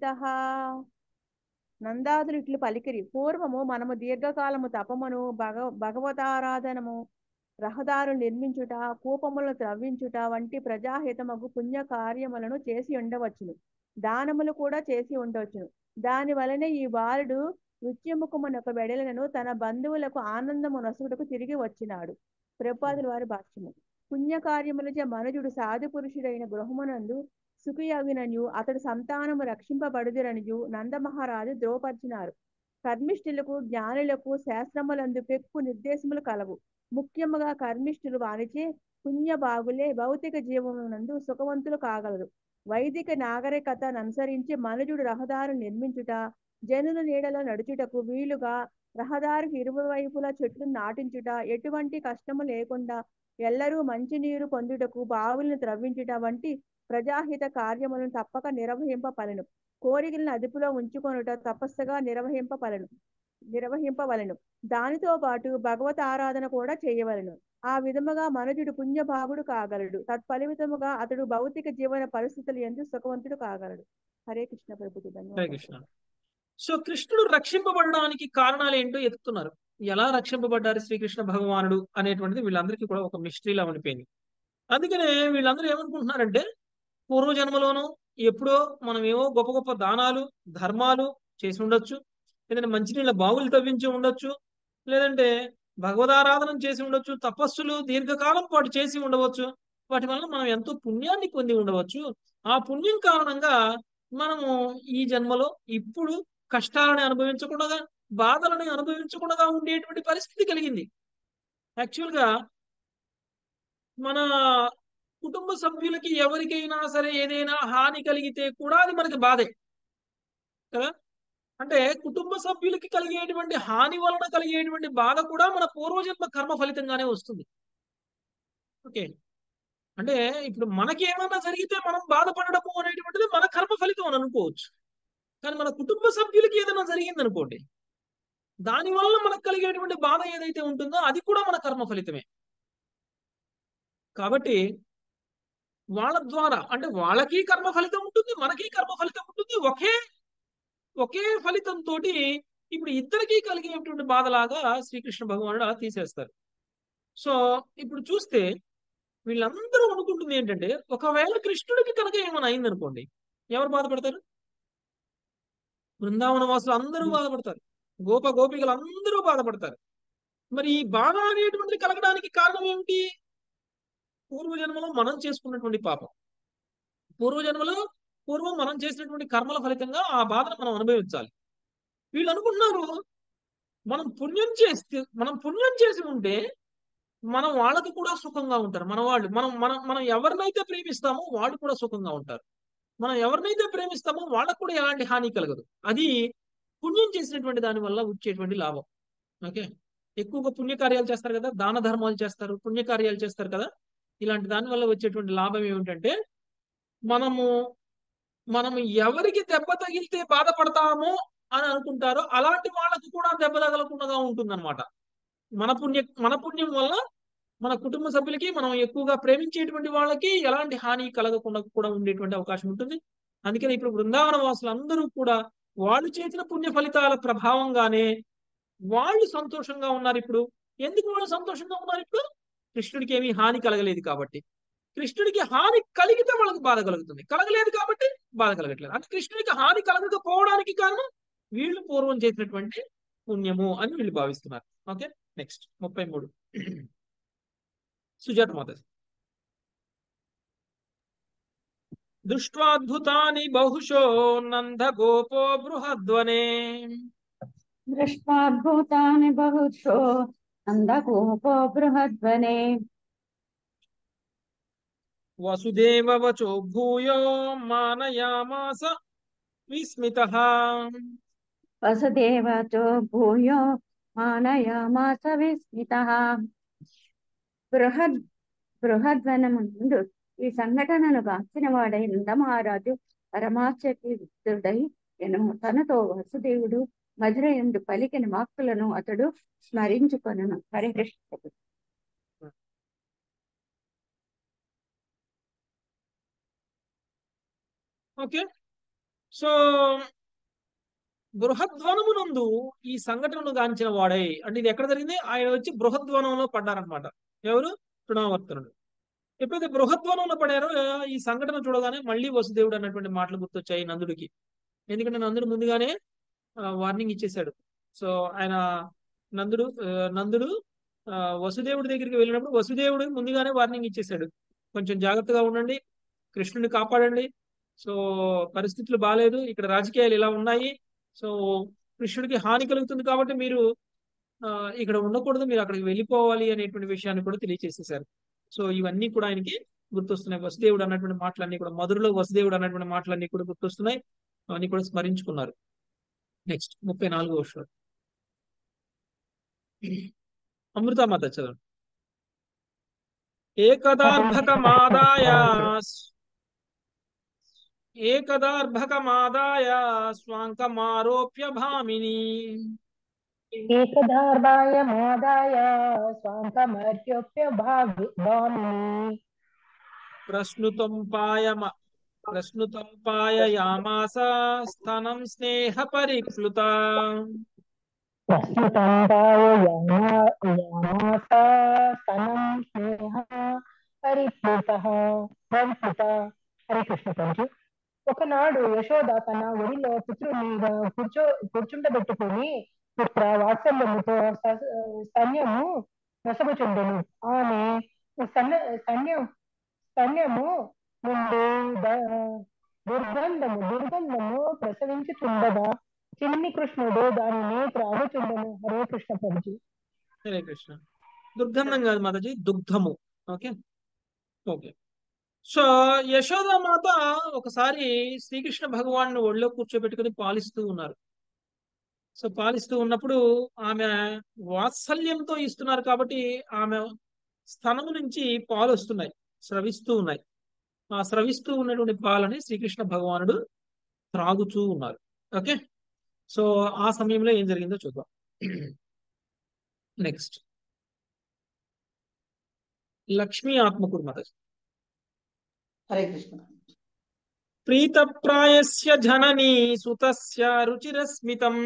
నందాదులు ఇట్లు పలికిరి పూర్వము మనము దీర్ఘకాలము తపమును భగ భగవతారాధనము రహదారులు నిర్మించుట కూపములను త్రవ్వించుట వంటి ప్రజాహితమగు పుణ్య కార్యములను చేసి ఉండవచ్చును దానములు కూడా చేసి ఉండవచ్చును దాని వలన ఈ బాలుడు నృత్యముఖమునొక వెడలను తన బంధువులకు ఆనందము నొసుగుటకు తిరిగి వచ్చినాడు ప్రభుపాదుల వారి భాష్యము పుణ్యకార్యములచే మనుజుడు సాధు పురుషుడైన గృహమునందు సుఖయగిననియు అతడు సంతానము రక్షింపబడుదురనియు నందమహారాజు ద్రోపర్చినారు కర్మిష్ఠులకు జ్ఞానులకు శాస్త్రములందు పెక్కు నిర్దేశములు కలవు ముఖ్యముగా కర్మిష్ఠులు వారిచే పుణ్య బాగులే భౌతిక జీవమునందు సుఖవంతులు కాగలరు వైదిక నాగరికతను అనుసరించి మనుజుడు రహదారు నిర్మించుట జనుల నీడలో నడుచుటకు వీలుగా రహదారికి ఇరువైపులా చెట్లు నాటించుట ఎటువంటి కష్టము లేకుండా ఎల్లరూ మంచినీరు పొందుటకు బావులను త్రవ్వించుట వంటి ప్రజాహిత కార్యములను తప్పక నిర్వహింపపలను కోరికలను అదుపులో ఉంచుకొనుట తపస్సుగా నిర్వహింపపలను నిర్వహింపవలను దానితో పాటు భగవత్ ఆరాధన కూడా చేయవలను ఆ విధముగా మనుజుడు పుణ్యభాగుడు కాగలడు తత్ఫలితముగా అతడు భౌతిక జీవన పరిస్థితులు ఎందు సుఖవంతుడు కాగలడు హరే కృష్ణ ప్రభుకి హరే ధన్యవాదాలు కృష్ణ సో కృష్ణుడు రక్షింపబడడానికి కారణాలు ఏంటో ఎత్తుతున్నారు ఎలా రక్షింపబడ్డారు శ్రీకృష్ణ భగవానుడు అనేటువంటిది వీళ్ళందరికీ కూడా ఒక మిస్టరీలా ఉండిపోయింది అందుకనే వీళ్ళందరూ ఏమనుకుంటున్నారంటే పూర్వజన్మలోనూ ఎప్పుడో మనం ఏవో గొప్ప గొప్ప దానాలు ధర్మాలు చేసి ఉండొచ్చు లేదంటే మంచినీళ్ళ బావులు తవ్వించి ఉండొచ్చు లేదంటే భగవదారాధన చేసి ఉండొచ్చు తపస్సులు దీర్ఘకాలం పాటు చేసి ఉండవచ్చు వాటి వల్ల మనం ఎంతో పుణ్యాన్ని పొంది ఉండవచ్చు ఆ పుణ్యం కారణంగా మనము ఈ జన్మలో ఇప్పుడు కష్టాలని అనుభవించకుండా బాధలని అనుభవించకుండా ఉండేటువంటి పరిస్థితి కలిగింది యాక్చువల్ గా మన కుటుంబ సభ్యులకి ఎవరికైనా సరే ఏదైనా హాని కలిగితే కూడా అది మనకి బాధే కదా అంటే కుటుంబ సభ్యులకి కలిగేటువంటి హాని వలన కలిగేటువంటి బాధ కూడా మన పూర్వజన్మ కర్మ ఫలితంగానే వస్తుంది ఓకే అంటే ఇప్పుడు మనకి ఏమైనా జరిగితే మనం బాధపడడము అనేటువంటిది మన కర్మ ఫలితం అని అనుకోవచ్చు కానీ మన కుటుంబ సభ్యులకి ఏదైనా జరిగింది అనుకోండి దానివల్ల మనకు కలిగేటువంటి బాధ ఏదైతే ఉంటుందో అది కూడా మన కర్మ ఫలితమే కాబట్టి వాళ్ళ ద్వారా అంటే వాళ్ళకి కర్మ ఫలితం ఉంటుంది మనకి కర్మ ఫలితం ఉంటుంది ఒకే ఒకే ఫలితంతో ఇప్పుడు ఇద్దరికీ కలిగేటువంటి బాధలాగా శ్రీకృష్ణ భగవానుడు అలా తీసేస్తారు సో ఇప్పుడు చూస్తే వీళ్ళందరూ అనుకుంటుంది ఏంటంటే ఒకవేళ కృష్ణుడికి కనుక ఏమైనా అయిందనుకోండి ఎవరు బాధపడతారు బృందావన వాసులు అందరూ బాధపడతారు గోప గోపికలు అందరూ బాధపడతారు మరి ఈ బాధ అనేటువంటిది కలగడానికి కారణం ఏమిటి పూర్వజన్మలో మనం చేసుకున్నటువంటి పాపం పూర్వజన్మలో పూర్వం మనం చేసినటువంటి కర్మల ఫలితంగా ఆ బాధను మనం అనుభవించాలి వీళ్ళు అనుకుంటున్నారు మనం పుణ్యం చేస్తే మనం పుణ్యం చేసి ఉంటే మనం వాళ్ళకి కూడా సుఖంగా ఉంటారు మన వాళ్ళు మనం మనం మనం ఎవరినైతే ప్రేమిస్తామో వాళ్ళు కూడా సుఖంగా ఉంటారు మనం ఎవరినైతే ప్రేమిస్తామో వాళ్ళకు కూడా ఎలాంటి హాని కలగదు అది పుణ్యం చేసినటువంటి దాని వల్ల వచ్చేటువంటి లాభం ఓకే ఎక్కువగా పుణ్యకార్యాలు చేస్తారు కదా దాన ధర్మాలు చేస్తారు పుణ్యకార్యాలు చేస్తారు కదా ఇలాంటి దాని వల్ల వచ్చేటువంటి లాభం ఏమిటంటే మనము మనము ఎవరికి దెబ్బ తగిలితే బాధపడతామో అని అనుకుంటారో అలాంటి వాళ్ళకు కూడా దెబ్బ తగలకుండా ఉంటుందన్నమాట మన పుణ్య మన పుణ్యం వల్ల మన కుటుంబ సభ్యులకి మనం ఎక్కువగా ప్రేమించేటువంటి వాళ్ళకి ఎలాంటి హాని కలగకుండా కూడా ఉండేటువంటి అవకాశం ఉంటుంది అందుకని ఇప్పుడు బృందావన వాసులు అందరూ కూడా వాళ్ళు చేసిన పుణ్య ఫలితాల ప్రభావంగానే వాళ్ళు సంతోషంగా ఉన్నారు ఇప్పుడు ఎందుకు వాళ్ళు సంతోషంగా ఉన్నారు ఇప్పుడు కృష్ణుడికి ఏమీ హాని కలగలేదు కాబట్టి కృష్ణుడికి హాని కలిగితే వాళ్ళకి బాధ కలుగుతుంది కలగలేదు కాబట్టి బాధ కలగట్లేదు అంటే కృష్ణుడికి హాని కలగకపోవడానికి కారణం వీళ్ళు పూర్వం చేసినటువంటి పుణ్యము అని వీళ్ళు భావిస్తున్నారు ఓకే నెక్స్ట్ ముప్పై మూడు సుజాత మాత దృష్ట్వాద్భుతాని బహుశో నంద గోపో బృహద్వనే దృష్టాద్భుతాని బహుశో నందగోపో బృహద్వనే వసుదేవ వచో భూయో మానయామాస విస్మిత వసుదేవతో భూయో మానయామాస విస్మిత బృహద్ బృహద్వనముందు ఈ సంఘటనను గాంచిన వాడై నందమహారాజు పరమాశ్చర్యుడై ఎను తనతో వసుదేవుడు మధురయందు పలికిన వాక్కులను అతడు స్మరించుకొనను హరే కృష్ణ ఓకే సో బృహద్వనమునందు ఈ సంఘటనను గాంచిన వాడై అంటే ఇది ఎక్కడ జరిగింది ఆయన వచ్చి బృహద్వనంలో పడ్డారనమాట ఎవరు తృణావర్తనుడు ఎప్పుడైతే బృహద్వనంలో పడారో ఈ సంఘటన చూడగానే మళ్ళీ వసుదేవుడు అన్నటువంటి మాటలు గుర్తొచ్చాయి నందుడికి ఎందుకంటే నందుడు ముందుగానే వార్నింగ్ ఇచ్చేశాడు సో ఆయన నందుడు ఆ, నందుడు ఆ, వసుదేవుడి దగ్గరికి వెళ్ళినప్పుడు వసుదేవుడు ముందుగానే వార్నింగ్ ఇచ్చేశాడు కొంచెం జాగ్రత్తగా ఉండండి కృష్ణుని కాపాడండి సో పరిస్థితులు బాగాలేదు ఇక్కడ రాజకీయాలు ఇలా ఉన్నాయి సో కృష్ణుడికి హాని కలుగుతుంది కాబట్టి మీరు ఆ, ఇక్కడ ఉండకూడదు మీరు అక్కడికి వెళ్ళిపోవాలి అనేటువంటి విషయాన్ని కూడా తెలియజేసేశారు సో ఇవన్నీ కూడా ఆయనకి గుర్తొస్తున్నాయి వసుదేవుడు అన్నటువంటి మాటలన్నీ కూడా మధురలో వసుదేవుడు అన్నటువంటి మాటలన్నీ కూడా గుర్తొస్తున్నాయి అవన్నీ కూడా స్మరించుకున్నారు నెక్స్ట్ ముప్పై నాలుగో శ్లోకం అమృతమాత చదవండి ఏకదార్భకమాదాయ ఏకదార్భకమాదాయ స్వాంకమారోప్య భామిని ఏకదార్భాయ మోదాయ స్వాంకమర్యోప్య భావి భామిని ప్రశ్నుతం పాయమ ప్రశ్నుతం పాయయామాస స్తనం స్నేహ పరిప్లుత ప్రస్తుతం యామాస స్తనం స్నేహ పరిప్లుత పరిప్లుత హరే కృష్ణ ప్రభు ఒకనాడు యశోద తన ఒడిలో పుత్రునిగా కూర్చో కూర్చుండబెట్టుకుని పుత్ర వాత్సల్యముతో స- సైన్యము నొసగుచుండెను ఆమె సన్న సైన్యం సైన్యము నుండి ద- దుర్గంధము దుర్గంధము ప్రసవించుచుండగా చిన్ని కృష్ణుడు దానిని త్రాగుచుండెను హరే కృష్ణ ప్రభుజీ హరే కృష్ణ దుర్గంధం కాదు Mataji దుగ్ధము okay okay so Yashoda మాత ఒకసారి శ్రీకృష్ణ భగవాను ఒళ్ళో కూర్చోబెట్టుకుని పాలిస్తూ ఉన్నారు సో పాలిస్తూ ఉన్నప్పుడు ఆమె వాత్సల్యంతో ఇస్తున్నారు కాబట్టి ఆమె స్థనము నుంచి పాలు వస్తున్నాయి స్రవిస్తూ ఉన్నాయి ఆ స్రవిస్తూ ఉన్నటువంటి పాలని శ్రీకృష్ణ భగవానుడు త్రాగుతూ ఉన్నారు ఓకే సో ఆ సమయంలో ఏం జరిగిందో చూద్దాం నెక్స్ట్ లక్ష్మీ ఆత్మకుర్మత హరే కృష్ణ ప్రీతప్రాయస్య జననీ సుతస్య రుచిరస్మితం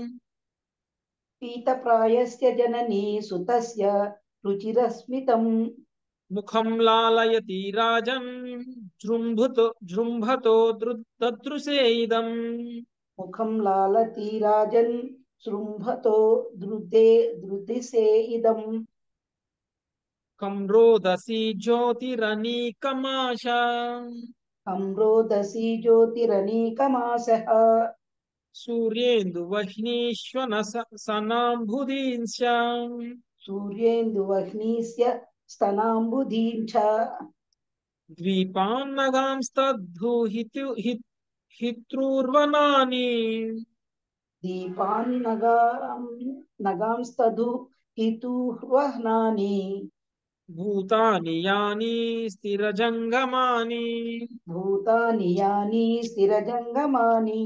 పీతప్రాయస్య జననీ సుతస్య రుచిరస్మితం ముఖం లాలయతి రాజన్ జృంభుతో జృంభతో దృ- దదృశే ఇదం ముఖం లాలతి రాజన్ శృంభతో ధృతే ధృతిసే ఇదం కమ్రోదసి జ్యోతిరనీకమాశ సంరోదసి జ్యోతిరనీకమాసః సూర్యేందు వహ్నీశ్వన సనాంబుదీంశ సూర్యేందువహ్నీస్య స్తనాంబుధీం చ ద్వీపాన్నగాంస్తద్ధూహితు హిత్రూర్వనాని దీపాన్ నగాం నగాంస్తధు హితుర్వహ్నాని భూతాని యాని స్థిరజంగమాని భూతాని యాని స్థిరజంగమాని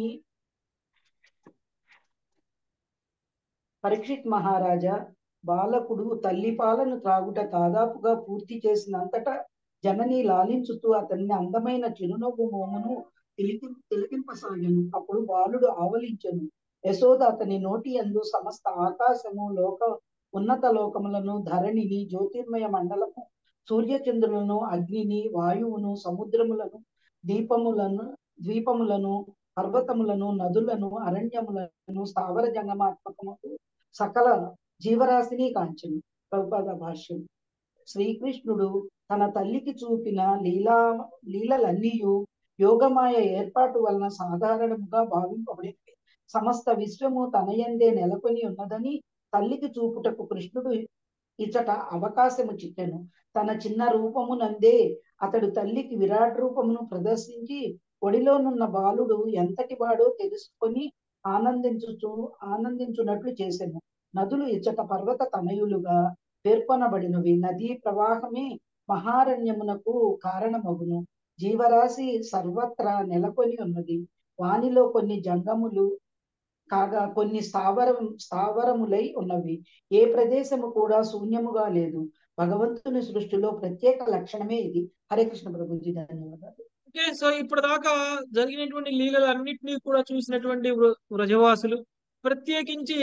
పరీక్షిత్ మహారాజా బాలకుడు తల్లి పాలను త్రాగుట దాదాపుగా పూర్తి చేసినంతటా జనని లాలించుతూ అతన్ని అందమైన చిరునవ్వు మోమును తిలికి తిలకింపసాగాను అప్పుడు బాలుడు ఆవలించెను యశోద అతని నోటి యందు సమస్త ఆకాశము లోక ఉన్నత లోకములను ధరణిని జ్యోతిర్మయ మండలము సూర్యచంద్రులను అగ్నిని వాయువును సముద్రములను దీపములను ద్వీపములను పర్వతములను నదులను అరణ్యములను స్థావర జంగమాత్మకము సకల జీవరాశిని కాంచెను ప్రభుపాద భాష్యం శ్రీకృష్ణుడు తన తల్లికి చూపిన లీలా లీలలన్నీయు యోగమాయ ఏర్పాటు వలన సాధారణముగా భావింపబడింది సమస్త విశ్వము తనయందే నెలకొని ఉన్నదని తల్లికి చూపుటకు కృష్ణుడు ఇచ్చట అవకాశము చిక్కెను తన చిన్న రూపమునందే అతడు తల్లికి విరాట్ రూపమును ప్రదర్శించి ఒడిలోనున్న బాలుడు ఎంతటి వాడో తెలుసుకొని ఆనందించుచు ఆనందించున్నట్లు చేసెను నదులు ఇచ్చట పర్వత తనయులుగా పేర్కొనబడినవి నదీ ప్రవాహమే మహారణ్యమునకు కారణమగును జీవరాశి సర్వత్రా నెలకొని ఉన్నది వానిలో కొన్ని జంగములు కాగా కొన్ని స్థావరం స్థావరములై ఉన్నవి ఏ ప్రదేశము కూడా శూన్యముగా లేదు భగవంతుని సృష్టిలో ప్రత్యేక లక్షణమే ఇది హరే కృష్ణ ప్రభుజీ ధన్యవాదాలు ఓకే సో ఇప్పుడు దాకా జరిగినటువంటి లీలలు అన్నిటినీ కూడా చూసినటువంటి వృ- వ్రజవాసులు ప్రత్యేకించి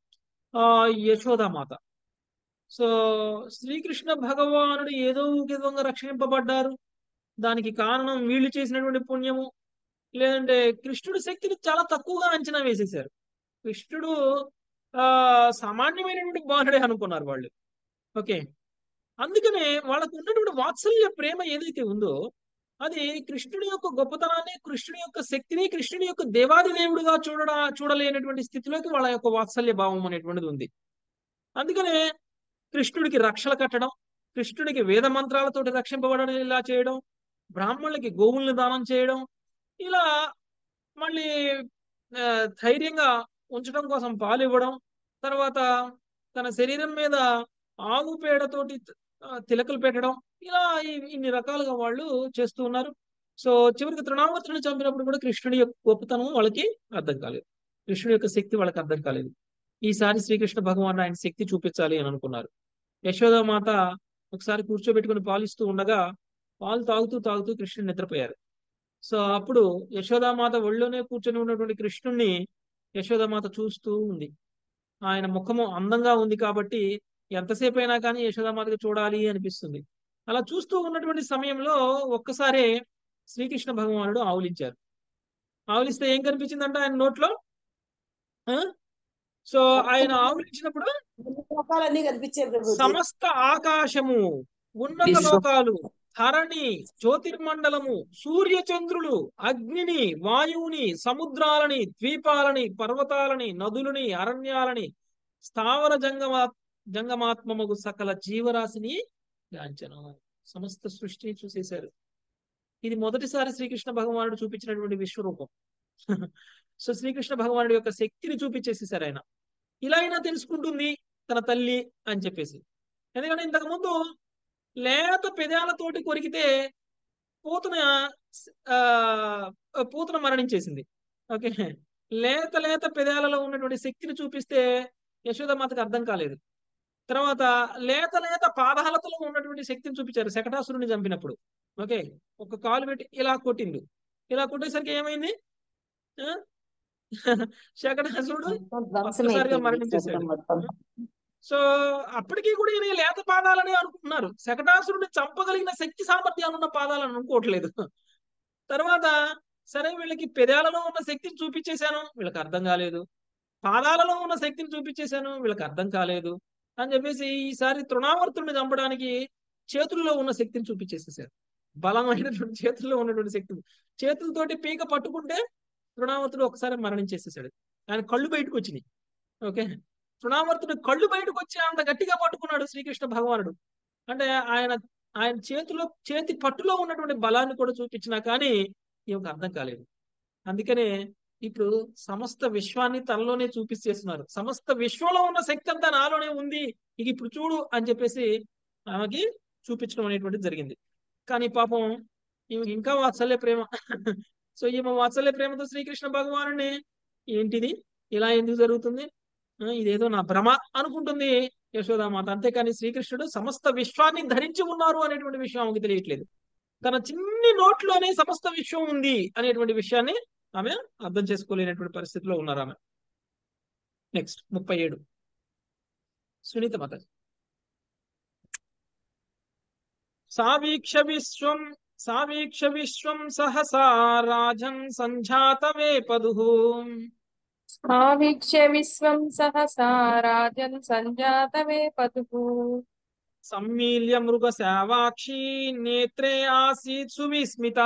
ఆ యశోదామాత సో శ్రీకృష్ణ భగవానుడు ఏదో ఒక విధంగా రక్షింపబడ్డారు దానికి కారణం వీళ్ళు చేసినటువంటి పుణ్యము లేదంటే కృష్ణుడి శక్తిని చాలా తక్కువగా అంచనా వేసేశారు కృష్ణుడు ఆ సామాన్యమైనటువంటి బాలుడే అనుకున్నారు వాళ్ళు ఓకే అందుకనే వాళ్ళకు ఉన్నటువంటి వాత్సల్య ప్రేమ ఏదైతే ఉందో అది కృష్ణుడి యొక్క గొప్పతనాన్ని కృష్ణుడి యొక్క శక్తిని కృష్ణుడి యొక్క దేవాది దేవుడిగా చూడడా చూడలేనటువంటి స్థితిలోకి వాళ్ళ యొక్క వాత్సల్య భావం అనేటువంటిది ఉంది అందుకనే కృష్ణుడికి రక్షలు కట్టడం కృష్ణుడికి వేద మంత్రాలతోటి రక్షింపబడడం ఇలా చేయడం బ్రాహ్మణులకి గోవుల్ని దానం చేయడం ఇలా మళ్ళీ ఆ, ధైర్యంగా ఉంచడం కోసం పాలు ఇవ్వడం తర్వాత తన శరీరం మీద ఆవు పేడతోటి ఆ, తిలకలు పెట్టడం ఇలా ఇ- ఇన్ని రకాలుగా వాళ్ళు చేస్తూ ఉన్నారు సో చివరికి తృణావర్తుని చంపినప్పుడు కూడా కృష్ణుడి యొక్క గొప్పతనం వాళ్ళకి అర్థం కాలేదు కృష్ణుడి యొక్క శక్తి వాళ్ళకి అర్థం కాలేదు ఈసారి శ్రీకృష్ణ భగవాన్ ఆయన శక్తి చూపించాలి అని అనుకున్నారు యశోదామాత ఒకసారి కూర్చోబెట్టుకుని పాలిస్తూ ఉండగా పాలు తాగుతూ తాగుతూ కృష్ణుడు నిద్రపోయారు సో అప్పుడు యశోదామాత ఒళ్ళోనే కూర్చొని ఉన్నటువంటి కృష్ణుణ్ణి యశోదామాత చూస్తూ ఉంది ఆయన ముఖము అందంగా ఉంది కాబట్టి ఎంతసేపు అయినా కానీ యశోదామాతకి చూడాలి అనిపిస్తుంది అలా చూస్తూ ఉన్నటువంటి సమయంలో ఒక్కసారే శ్రీకృష్ణ భగవానుడు ఆవులించారు ఆవులిస్తే ఏం కనిపించిందంట ఆయన నోట్లో ఆ? సో ఆయన ఆవులించినప్పుడు లోకాలన్నీ కనిపించాయి ప్రభుజీ సమస్త ఆకాశము ఉన్నత విశ్వం. లోకాలు ధరణి జ్యోతిర్మండలము సూర్యచంద్రులు అగ్నిని వాయువుని సముద్రాలని ద్వీపాలని పర్వతాలని నదులని అరణ్యాలని స్థావర జంగమా జంగమాత్మముగు సకల జీవరాశిని గాంచను సమస్త సృష్టిని చూసేశారు ఇది మొదటిసారి శ్రీకృష్ణ భగవానుడు చూపించినటువంటి విశ్వరూపం సో శ్రీకృష్ణ భగవానుడి యొక్క శక్తిని చూపించేసేసారు ఆయన ఇలా అయినా తెలుసుకుంటుంది తన తల్లి అని చెప్పేసి ఎందుకంటే ఇంతకు ముందు లేత పెదాలతోటి కొరికితే పూతన ఆ, పూతన మరణించేసింది ఓకే లేత లేత పెదాలలో ఉన్నటువంటి శక్తిని చూపిస్తే యశోదమాతకు అర్థం కాలేదు తర్వాత లేత లేత పాదాలతో ఉన్నటువంటి శక్తిని చూపించారు శకటాసురుని చంపినప్పుడు ఓకే ఒక కాలు పెట్టి ఇలా కొట్టిండు ఇలా కొట్టేసరికి ఏమైంది ఆ? శకటాసురుడు ఒక్కసారిగా మరణించేశాడు మొత్తం సో అప్పటికీ కూడా ఈయన లేత పాదాలని అనుకుంటున్నారు శకటాసురుడిని చంపగలిగిన శక్తి సామర్థ్యాలు ఉన్న పాదాలను అనుకోవట్లేదు తర్వాత సరే వీళ్ళకి పెదాలలో ఉన్న శక్తిని చూపించేశాను వీళ్ళకి అర్థం కాలేదు పాదాలలో ఉన్న శక్తిని చూపించేశాను వీళ్ళకి అర్థం కాలేదు అని చెప్పేసి ఈసారి తృణావర్తుడిని చంపడానికి చేతుల్లో ఉన్న శక్తిని చూపించేసేసారు బలమైనటువంటి చేతుల్లో ఉన్నటువంటి శక్తి చేతులతోటి పీక పట్టుకుంటే తృణావర్తుడు ఒకసారి మరణించేసేసాడు ఆయన కళ్ళు బయటకు వచ్చినాయి ఓకే తృణావర్తుడు కళ్ళు బయటకు వచ్చి అంత గట్టిగా పట్టుకున్నాడు శ్రీకృష్ణ భగవానుడు అంటే ఆయన ఆయన చేతిలో చేతి పట్టులో ఉన్నటువంటి బలాన్ని కూడా చూపించినా కానీ ఈమెకు అర్థం కాలేదు అందుకనే ఇప్పుడు సమస్త విశ్వాన్ని తనలోనే చూపిస్తేస్తున్నారు సమస్త విశ్వంలో ఉన్న శక్తి అంతా నాలోనే ఉంది ఇక ఇప్పుడు చూడు అని చెప్పేసి ఆమెకి చూపించడం అనేటువంటిది జరిగింది కానీ పాపం ఈమెకి ఇంకా వాత్సల్య ప్రేమ సో ఈమె వాత్సల్య ప్రేమతో శ్రీకృష్ణ భగవానుని ఏంటిది ఇలా ఎందుకు జరుగుతుంది ఆ, ఇదేదో నా భ్రమ అనుకుంటుంది యశోదామాత అంతేకాని శ్రీకృష్ణుడు సమస్త విశ్వాన్ని ధరించి ఉన్నారు అనేటువంటి విషయం ఆమెకి తెలియట్లేదు తన చిన్ని నోట్లోనే సమస్త విశ్వం ఉంది అనేటువంటి విషయాన్ని ఆమె అర్థం చేసుకోలేనటువంటి పరిస్థితిలో ఉన్నారు ఆమె నెక్స్ట్ ముప్పై ఏడు సునీత మాత సావీక్ష విశ్వం సావీక్ష విశ్వం సహసా రాజన్ సంజాత వేపదు ఆవీక్ష్య విశ్వం సహసా రాజన్ సంజాతవే పతుః సమ్మీల్య మృగ శావాక్షి నేత్రే ఆసీత్ సువిస్మిత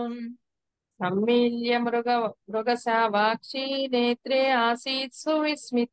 సమ్మీల్య మృగ మృగశావాక్షి నేత్రే ఆసీత్ సువిస్మిత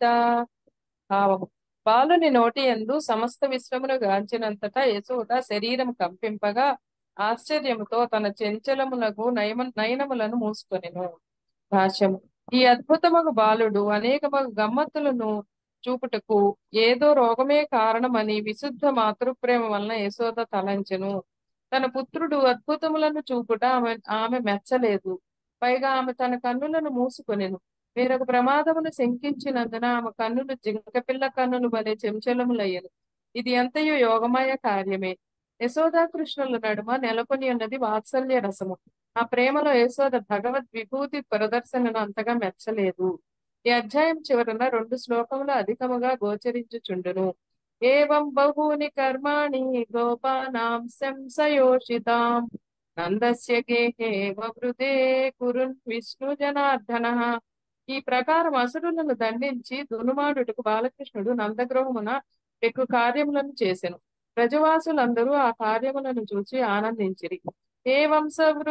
ఆ బాలుని నోటి యందు సమస్త విశ్వమును గాంచినంతటా యశోద శరీరం కంపింపగా ఆశ్చర్యముతో తన చెంచలమునకు నయమ నయనములను మూసుకొనెను భాష్యము ఈ అద్భుతమగు బాలుడు అనేకమగు గమ్మత్తులను చూపుటకు ఏదో రోగమే కారణమని విశుద్ధ మాతృప్రేమ వలన యశోద తలంచెను తన పుత్రుడు అద్భుతములను చూపుట ఆమె ఆమె మెచ్చలేదు పైగా ఆమె తన కన్నులను మూసుకొనెను వేరొక ప్రమాదమును శంకించినందున ఆమె కన్నులు జింకపిల్ల కన్నులు వలె చెంచలములయ్యను ఇది ఎంతయో యోగమయ కార్యమే యశోదా కృష్ణుల నడుమ నెలకొని ఉన్నది వాత్సల్య రసము ఆ ప్రేమలో యశోద భగవద్ విభూతి ప్రదర్శనను అంతగా మెచ్చలేదు ఈ అధ్యాయం చివరన రెండు శ్లోకములు అధికముగా గోచరించుచుండును ఏవం బహూని కర్మాణి గోపానాం సంశయోషితాం నందస్య గేహే వృదే కురున్ విష్ణు జనార్దన ఈ ప్రకారం అసురులను దండించి దునుమాడుటకు బాలకృష్ణుడు నందగృహమున ఎక్కువ కార్యములను చేసెను ప్రజవాసులందరూ ఆ కార్యములను చూసి ఆనందించిరి ఏవం సవృ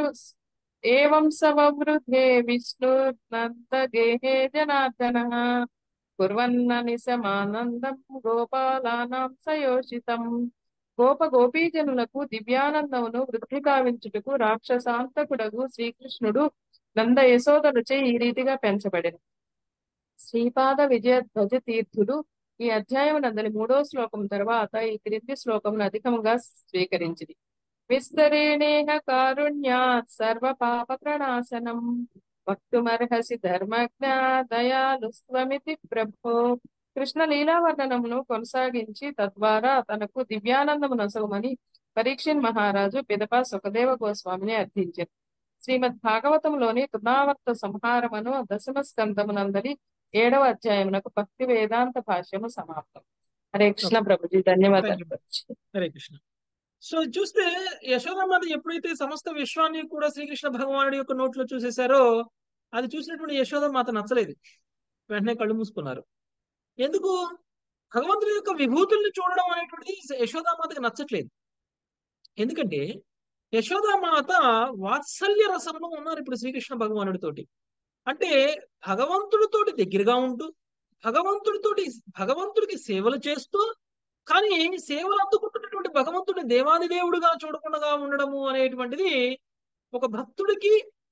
ఏవం సవృధే విష్ణు నందగేహే జనార్దన కుర్వన్నని సమానందం గోపాలానాం సయోషితం గోప గోపీజనులకు దివ్యానందమును వృద్ధి కావించుటకు రాక్షసాంతకుడగు శ్రీకృష్ణుడు నంద యశోదనుచే ఈ రీతిగా పెంచబడెను శ్రీపాద విజయ ధ్వజ తీర్థుడు ఈ అధ్యాయం నందలి మూడో శ్లోకం తర్వాత ఈ క్రింది శ్లోకమును అధికముగా స్వీకరించింది విస్తరేణేహ కారుణ్యాత్ సర్వ పాప ప్రణాశనం వక్తుమర్హసి ధర్మజ్ఞ దయాలుస్త్వమితి ప్రభో కృష్ణ లీలావర్ణనమును కొనసాగించి తద్వారా తనకు దివ్యానందము నొసగమని పరీక్షిన్ మహారాజు పిదప సుఖదేవ గోస్వామిని అర్థించారు శ్రీమద్ భాగవతంలోని తృణావర్త సంహారమును దశమ స్కందమునందలి ఏడవ అధ్యాయమునకు భక్తి వేదాంత భాష్యము సమాప్తం హరే కృష్ణ ప్రభుజీ ధన్యవాదాలు ప్రభుజీ. హరే కృష్ణ సో చూస్తే యశోదమాత ఎప్పుడైతే సమస్త విశ్వాన్ని కూడా శ్రీకృష్ణ భగవానుడి యొక్క నోట్లో చూసేశారో అది చూసినటువంటి యశోదమాత నచ్చలేదు వెంటనే కళ్ళు మూసుకున్నారు ఎందుకు భగవంతుడి యొక్క విభూతుల్ని చూడడం అనేటువంటిది యశోదామాతకి నచ్చట్లేదు ఎందుకంటే యశోదామాత వాత్సల్య రసంలో ఉన్నారు ఇప్పుడు శ్రీకృష్ణ భగవానుడితోటి అంటే భగవంతుడితోటి దగ్గరగా ఉంటూ భగవంతుడితోటి భగవంతుడికి సేవలు చేస్తూ కానీ సేవలు అందుకుంటున్నటువంటి భగవంతుడి దేవాది దేవుడుగా చూడకుండా ఉండడము అనేటువంటిది ఒక భక్తుడికి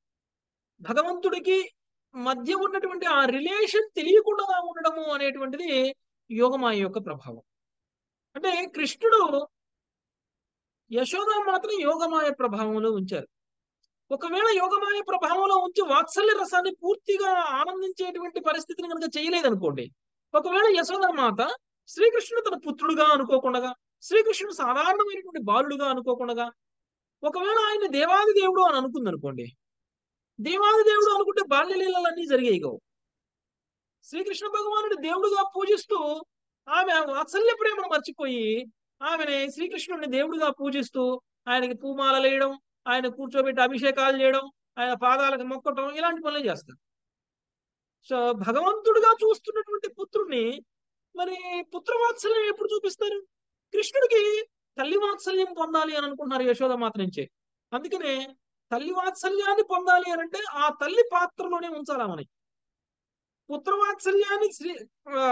భగవంతుడికి మధ్య ఉన్నటువంటి ఆ రిలేషన్ తెలియకుండా ఉండడము అనేటువంటిది యోగమాయ యొక్క ప్రభావం అంటే కృష్ణుడు యశోదామాతని యోగమాయ ప్రభావంలో ఉంచారు ఒకవేళ యోగమాయ ప్రభావంలో ఉంచి వాత్సల్య రసాన్ని పూర్తిగా ఆనందించేటువంటి పరిస్థితిని కనుక చేయలేదనుకోండి ఒకవేళ యశోదామాత శ్రీకృష్ణుడు తన పుత్రుడుగా అనుకోకుండా శ్రీకృష్ణుడు సాధారణమైనటువంటి బాలుడుగా అనుకోకుండా ఒకవేళ ఆయన దేవాది దేవుడు అని అనుకుంది అనుకోండి దేవాది దేవుడు అనుకుంటే బాల్యలీలన్నీ జరిగాయి కావు శ్రీకృష్ణ భగవానుడు దేవుడుగా పూజిస్తూ ఆమె వాత్సల్య ప్రేమను మర్చిపోయి ఆమెని శ్రీకృష్ణుడిని దేవుడిగా పూజిస్తూ ఆయనకి పూమాలలు వేయడం ఆయన కూర్చోబెట్టి అభిషేకాలు చేయడం ఆయన పాదాలకు మొక్కటం ఇలాంటి పనులు చేస్తారు సో భగవంతుడిగా చూస్తున్నటువంటి పుత్రుడిని మరి పుత్రవాత్సల్యం ఎప్పుడు చూపిస్తారు కృష్ణుడికి తల్లి వాత్సల్యం పొందాలి అని అనుకుంటున్నారు యశోదమాత నుంచే అందుకనే తల్లి వాత్సల్యాన్ని పొందాలి అని అంటే ఆ తల్లి పాత్రలోనే ఉంచాలా మనకి పుత్రవాత్సల్యాన్ని శ్రీ ఆ,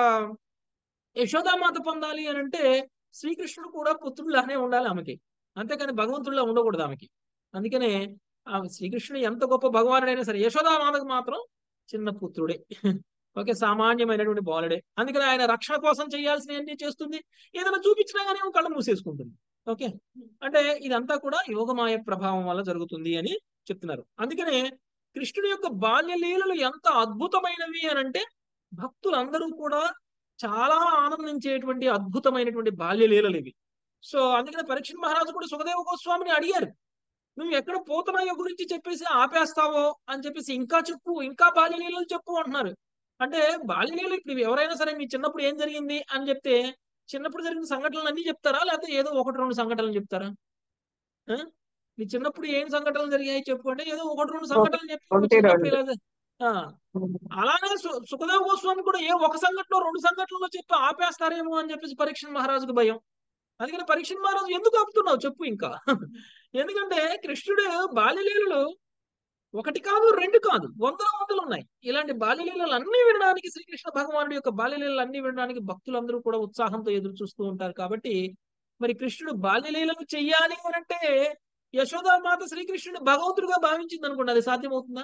యశోదామాత పొందాలి అని అంటే శ్రీకృష్ణుడు కూడా పుత్రుడిలానే ఉండాలి ఆమెకి అంతేకాని భగవంతుడిలా ఉండకూడదు ఆమెకి అందుకనే ఆ శ్రీకృష్ణుడు ఎంత గొప్ప భగవానుడైనా సరే యశోదామాతకు మాత్రం చిన్న పుత్రుడే ఓకే సామాన్యమైనటువంటి బాలుడే అందుకని ఆయన రక్షణ కోసం చేయాల్సినవన్నీ చేస్తుంది ఏదైనా చూపించినా కానీ కళ్ళు మూసేసుకుంటుంది ఓకే అంటే ఇదంతా కూడా యోగమాయ ప్రభావం వల్ల జరుగుతుంది అని చెప్తున్నారు అందుకనే కృష్ణుడి యొక్క బాల్య లీలలు ఎంత అద్భుతమైనవి అని అంటే భక్తులందరూ కూడా చాలా ఆనందించేటువంటి అద్భుతమైనటువంటి బాల్య లీలలు ఇవి సో అందుకనే పరీక్ష మహారాజు కూడా సుఖదేవ గోస్వామిని అడిగారు నువ్వు ఎక్కడ పోతనయ్య గురించి చెప్పేసి ఆపేస్తావో అని చెప్పేసి ఇంకా చెప్పు ఇంకా బాల్య లీలలు చెప్పు అంటున్నారు అంటే బాల్య లీలలు ఇప్పుడు ఎవరైనా సరే మీ చిన్నప్పుడు ఏం జరిగింది అని చెప్తే చిన్నప్పుడు జరిగిన సంఘటనలు అన్ని చెప్తారా లేకపోతే ఏదో ఒకటి రెండు సంఘటనలు చెప్తారా ఆ? మీ చిన్నప్పుడు ఏం సంఘటనలు జరిగాయి చెప్పు అంటే ఏదో ఒకటి రెండు సంఘటనలు చెప్పి "ఓ, ఒకటి చిన్నప్పుడు రెండు. ఇలా జ-" ఆ, అలానే సు- సుఖదేవ గోస్వామి కూడా ఏ ఒక సంఘటన రెండు సంఘటనలో చెప్పి ఆపేస్తారేమో అని చెప్పేసి పరీక్ష మహారాజుకు భయం అందుకని పరీక్ష మహారాజు ఎందుకు ఆపుతున్నావు చెప్పు ఇంకా ఎందుకంటే కృష్ణుడు బాల్యలీలలు ఒకటి కాదు రెండు కాదు వందల వందలు ఉన్నాయి ఇలాంటి బాల్యలీలలు అన్ని వినడానికి శ్రీకృష్ణ భగవానుడి యొక్క బాల్యలీలలు అన్ని వినడానికి భక్తులందరూ కూడా ఉత్సాహంతో ఎదురు చూస్తూ ఉంటారు కాబట్టి మరి కృష్ణుడు బాల్యలీలను చెయ్యాలి అని అంటే యశోదామాత శ్రీకృష్ణుడు భగవంతుడిగా భావించింది అనుకోండి అది సాధ్యమవుతుందా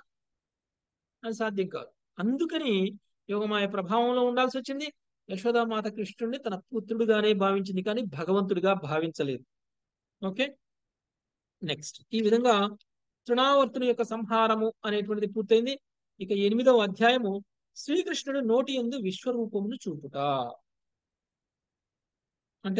అది సాధ్యం కాదు అందుకని యోగమాయ ప్రభావంలో ఉండాల్సి వచ్చింది యశోదామాత కృష్ణుడిని తన పుత్రుడుగానే భావించింది కానీ భగవంతుడిగా భావించలేదు ఓకే నెక్స్ట్ ఈ విధంగా తృణావర్తుని యొక్క సంహారము అనేటువంటిది పూర్తయింది ఇక ఎనిమిదవ అధ్యాయము శ్రీకృష్ణుడు నోటి ఎందు విశ్వరూపమును చూపుట అంటే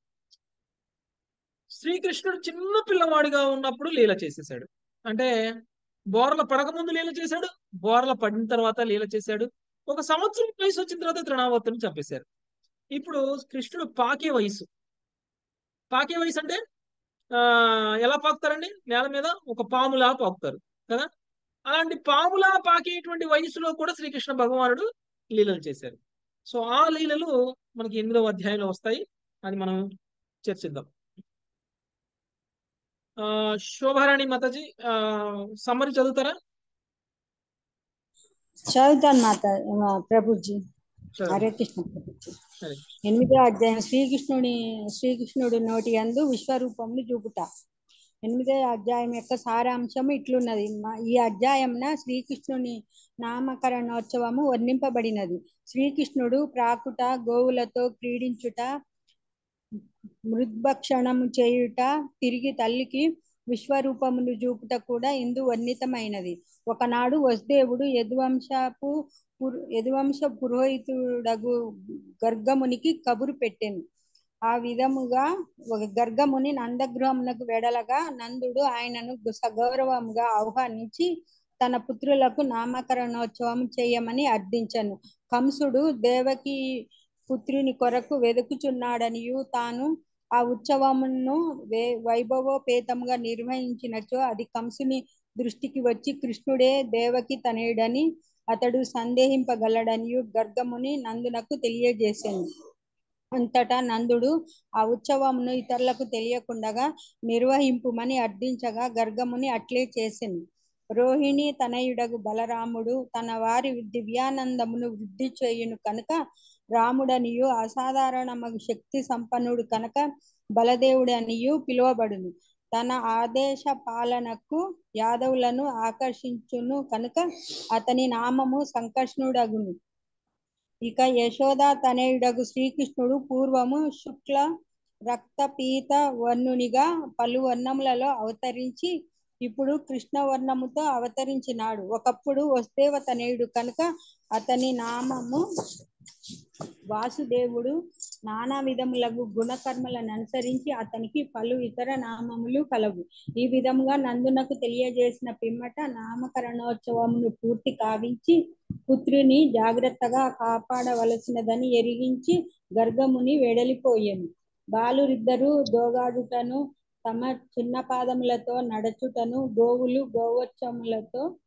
శ్రీకృష్ణుడు చిన్న పిల్లవాడిగా ఉన్నప్పుడు లీల చేసేసాడు అంటే బోర్ల పడకముందు లీల చేశాడు బోర్ల పడిన తర్వాత లీల చేశాడు ఒక సంవత్సరం వయసు వచ్చిన తర్వాత తృణావర్తుని చంపేశారు ఇప్పుడు కృష్ణుడు పాకే వయసు పాకే వయసు అంటే ఆ ఎలా పాకుతారండి నేల మీద ఒక పాములా పాకుతారు కదా అలాంటి పాములా పాకేటువంటి వయసులో కూడా శ్రీకృష్ణ భగవానుడు లీలలు చేశారు సో ఆ లీలలు మనకి ఎనిమిదవ అధ్యాయంలో వస్తాయి అది మనం చర్చిద్దాం ఆ శోభారాణి మాతాజీ ఆ సమ్మరి చదువుతారా చదువుతాను మాత ఆ, ప్రభుజీ సరే హరే కృష్ణ ప్రభుజీ సరే ఎనిమిదో అధ్యాయం శ్రీకృష్ణుడి శ్రీకృష్ణుడి నోటి యందు విశ్వరూపమును చూపుట ఎనిమిదో అధ్యాయం యొక్క సారాంశం ఇట్లున్నది మ- ఈ అధ్యాయంన శ్రీకృష్ణుని నామకరణోత్సవము వర్ణింపబడినది శ్రీకృష్ణుడు ప్రాకుట గోవులతో క్రీడించుట మృద్భక్షణము చేయుట తిరిగి తల్లికి విశ్వరూపమును చూపుట కూడా ఇందు వర్ణితమైనది ఒకనాడు వసుదేవుడు యదువంశపు పుర్- యదువంశ పురోహితుడగు గర్గమునికి కబురు పెట్టెను ఆ విధముగా ఒక గర్గముని నందగృహమునకు వెడలగా నందుడు ఆయనను గు- సగౌరవముగా ఆహ్వానించి తన పుత్రులకు నామకరణోత్సవం చేయమని అర్థించను కంసుడు దేవకి పుత్రుని కొరకు వెదుకుచున్నాడనియు తాను ఆ ఉత్సవమును వే వైభవోపేతముగా నిర్వహించినచో అది కంసుని దృష్టికి వచ్చి కృష్ణుడే దేవకి తనయుడని అతడు సందేహింపగలడనియు గర్గముని నందునకు తెలియజేశాను అంతటా నందుడు ఆ ఉత్సవమును ఇతరులకు తెలియకుండగా నిర్వహింపుమని అర్థించగా గర్గముని అట్లే చేసెను రోహిణి తనయుడగు బలరాముడు తన వారి దివ్యానందమును వృద్ధి చేయును కనుక రాముడనియు అసాధారణమగు శక్తి సంపన్నుడు కనుక బలదేవుడనియు పిలువబడును తన ఆదేశ పాలనకు యాదవులను ఆకర్షించును కనుక అతని నామము సంకర్షణుడగును ఇక యశోద తనయుడగు శ్రీకృష్ణుడు పూర్వము శుక్ల రక్త పీత వర్ణునిగా పలు వర్ణములలో అవతరించి ఇప్పుడు కృష్ణ వర్ణముతో అవతరించినాడు ఒకప్పుడు వసుదేవ తనయుడు కనుక అతని నామము వాసుదేవుడు నానా విధములగు గుణకర్మలను అనుసరించి అతనికి పలు ఇతర నామములు కలవు ఈ విధముగా నందునకు తెలియజేసిన పిమ్మట నామకరణోత్సవమును పూర్తి కావించి పుత్రుని జాగ్రత్తగా కాపాడవలసినదని ఎరిగించి గర్గముని వెడలిపోయాను బాలురిద్దరూ దోగాడుటను తమ చిన్న పాదములతో నడచుటను గోవులు గోవచ్చములతో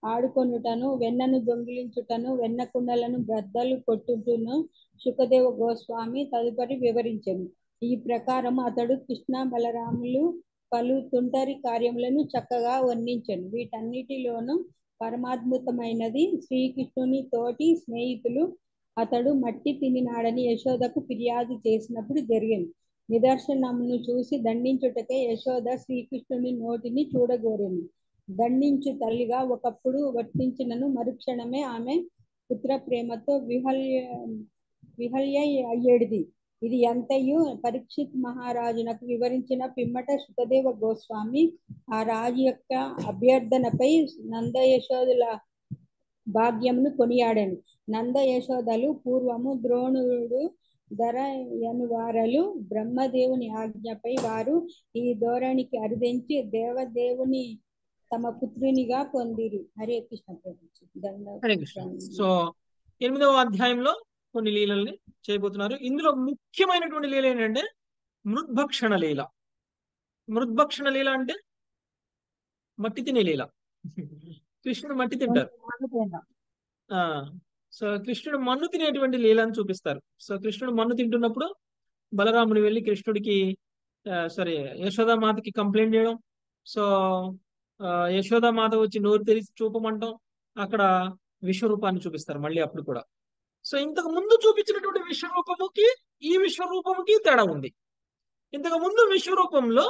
ఆడుకొనుటను వెన్నను దొంగిలించుటను వెన్న కుండలను బద్దలు కొట్టుటను శుకదేవ గోస్వామి తదుపరి వివరించెను ఈ ప్రకారం అతడు కృష్ణ బలరాములు పలు తుంటరి కార్యములను చక్కగా వర్ణించెను వీటన్నిటిలోనూ పరమాద్భుతమైనది శ్రీకృష్ణుని తోటి స్నేహితులు అతడు మట్టి తినినాడని యశోదకు ఫిర్యాదు చేసినప్పుడు జరిగింది నిదర్శనమును చూసి దండించుటకే యశోద శ్రీకృష్ణుని నోటిని చూడగోరెను దండించు తల్లిగా ఒకప్పుడు వర్తించినను మరుక్షణమే ఆమె పుత్ర ప్రేమతో విహల్య విహల్య అయ్యేడిది ఇది ఎంతయు పరీక్షిత్ మహారాజునకు వివరించిన పిమ్మట సుఖదేవ గోస్వామి ఆ రాజు యొక్క అభ్యర్థనపై నంద యశోదుల భాగ్యమును కొనియాడను నంద యశోదలు పూర్వము ద్రోణుడు ధర వారలు బ్రహ్మదేవుని ఆజ్ఞపై వారు ఈ ధోరణికి అరుదించి దేవదేవుని తమ పుత్రునిగా పొందిరి హరే కృష్ణ ప్రభు హరే కృష్ణ సో ఎనిమిదవ అధ్యాయంలో కొన్ని లీలల్ని చేయబోతున్నారు ఇందులో ముఖ్యమైనటువంటి లీల ఏంటంటే మృద్భక్షణ లీల మృద్భక్షణ లీల అంటే మట్టి తినే లీల కృష్ణుడు మట్టి తింటారు ఆ సో కృష్ణుడు మన్ను తినేటువంటి లీలను చూపిస్తారు సో కృష్ణుడు మన్ను తింటున్నప్పుడు బలరాముడు వెళ్ళి కృష్ణుడికి సారీ యశోదామాతకి కంప్లైంట్ చేయడం సో యశోదామాత వచ్చి నోరు తెరిచి చూపమంటాం అక్కడ విశ్వరూపాన్ని చూపిస్తారు మళ్ళీ అప్పుడు కూడా సో ఇంతకు ముందు చూపించినటువంటి విశ్వరూపముకి ఈ విశ్వరూపముకి తేడా ఉంది ఇంతకు ముందు విశ్వరూపంలో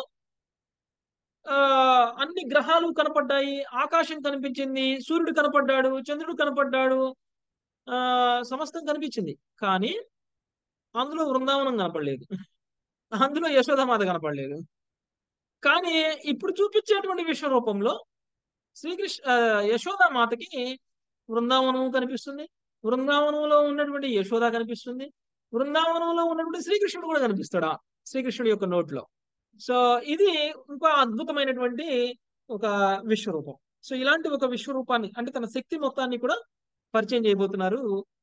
ఆ అన్ని గ్రహాలు కనపడ్డాయి ఆకాశం కనిపించింది సూర్యుడు కనపడ్డాడు చంద్రుడు కనపడ్డాడు ఆ సమస్తం కనిపించింది కానీ అందులో బృందావనం కనపడలేదు అందులో యశోదామాత కనపడలేదు కానీ ఇప్పుడు చూపించేటువంటి విశ్వరూపంలో శ్రీకృష్ణ యశోదామాతకి బృందావనం కనిపిస్తుంది బృందావనంలో ఉన్నటువంటి యశోద కనిపిస్తుంది బృందావనంలో ఉన్నటువంటి శ్రీకృష్ణుడు కూడా కనిపిస్తాడు శ్రీకృష్ణుడి యొక్క నోట్లో సో ఇది ఇంకో అద్భుతమైనటువంటి ఒక విశ్వరూపం సో ఇలాంటి ఒక విశ్వరూపాన్ని అంటే తన శక్తి మొత్తాన్ని కూడా పరిచయం చేయబోతున్నారు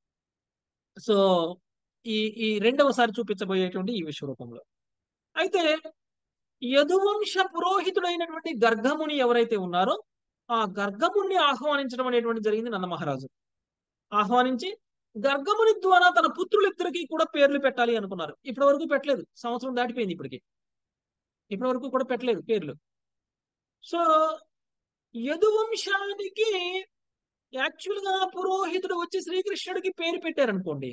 సో ఈ ఈ రెండవసారి చూపించబోయేటువంటి ఈ విశ్వరూపంలో అయితే యదువంశ పురోహితుడైనటువంటి గర్గముని ఎవరైతే ఉన్నారో ఆ గర్గముని ఆహ్వానించడం అనేటువంటి జరిగింది నంద మహారాజు ఆహ్వానించి గర్గముని ద్వారా తన పుత్రులిద్దరికి కూడా పేర్లు పెట్టాలి అనుకున్నారు ఇప్పటి వరకు పెట్టలేదు సంవత్సరం దాటిపోయింది ఇప్పటికి ఇప్పటి వరకు కూడా పెట్టలేదు పేర్లు సో యదువంశానికి యాక్చువల్ గా పురోహితుడు వచ్చి శ్రీకృష్ణుడికి పేరు పెట్టారనుకోండి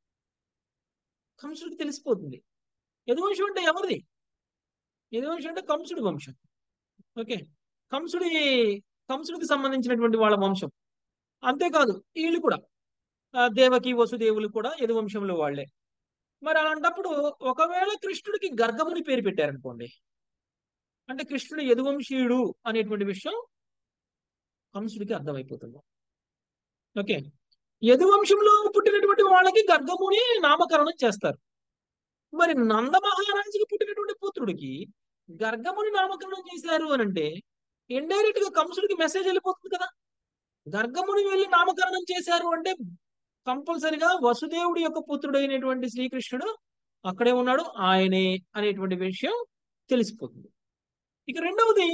కంసుడికి తెలిసిపోతుంది యదువంశం అంటే ఎవరిది యదువంశం అంటే కంసుడి వంశం ఓకే కంసుడి కంసుడికి సంబంధించినటువంటి వాళ్ళ వంశం అంతేకాదు వీళ్ళు కూడా దేవకి వసుదేవులు కూడా యదువంశంలో వాళ్లే మరి అలాంటప్పుడు ఒకవేళ కృష్ణుడికి గర్గముని పేరు పెట్టారనుకోండి అంటే కృష్ణుడు యదువంశీయుడు అనేటువంటి విషయం కంసుడికి అర్థమైపోతుంది ఓకే యదువంశంలో పుట్టినటువంటి వాళ్ళకి గర్గముని నామకరణం చేస్తారు మరి నంద మహారాజుకి పుట్టినటువంటి పుత్రుడికి గర్గముని నామకరణం చేశారు అని అంటే ఇండైరెక్ట్ గా కంసుడికి మెసేజ్ వెళ్ళిపోతుంది కదా గర్గముని వెళ్ళి నామకరణం చేశారు అంటే కంపల్సరిగా వసుదేవుడి యొక్క పుత్రుడైనటువంటి శ్రీకృష్ణుడు అక్కడే ఉన్నాడు ఆయనే అనేటువంటి విషయం తెలిసిపోతుంది ఇక రెండవది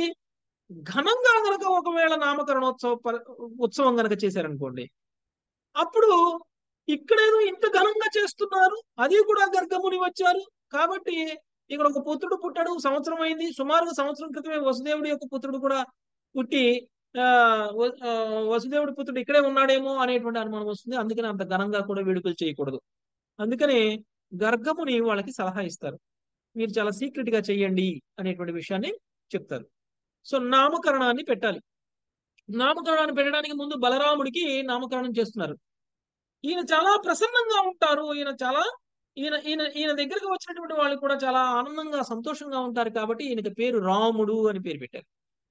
ఘనంగా గనక ఒకవేళ నామకరణోత్సవ ఉత్సవం గనక చేశారనుకోండి అప్పుడు ఇక్కడేదో ఇంత ఘనంగా చేస్తున్నారు అది కూడా గర్గముని వచ్చారు కాబట్టి ఇక్కడ ఒక పుత్రుడు పుట్టాడు సంవత్సరం అయింది సుమారుగా సంవత్సరం క్రితమే వసుదేవుడి యొక్క పుత్రుడు కూడా పుట్టి ఆ వసుదేవుడి పుత్రుడు ఇక్కడే ఉన్నాడేమో అనేటువంటి అనుమానం వస్తుంది అందుకని అంత ఘనంగా కూడా వేడుకలు చేయకూడదు అందుకని గర్గముని వాళ్ళకి సలహా ఇస్తారు మీరు చాలా సీక్రెట్ గా చెయ్యండి అనేటువంటి విషయాన్ని చెప్తారు సో నామకరణాన్ని పెట్టాలి నామకరణాన్ని పెట్టడానికి ముందు బలరాముడికి నామకరణం చేస్తున్నారు ఈయన చాలా ప్రసన్నంగా ఉంటారు ఈయన చాలా ఈయన ఈయన ఈయన దగ్గరకు వచ్చినటువంటి వాళ్ళు కూడా చాలా ఆనందంగా సంతోషంగా ఉంటారు కాబట్టి ఈయనకి పేరు రాముడు అని పేరు పెట్టారు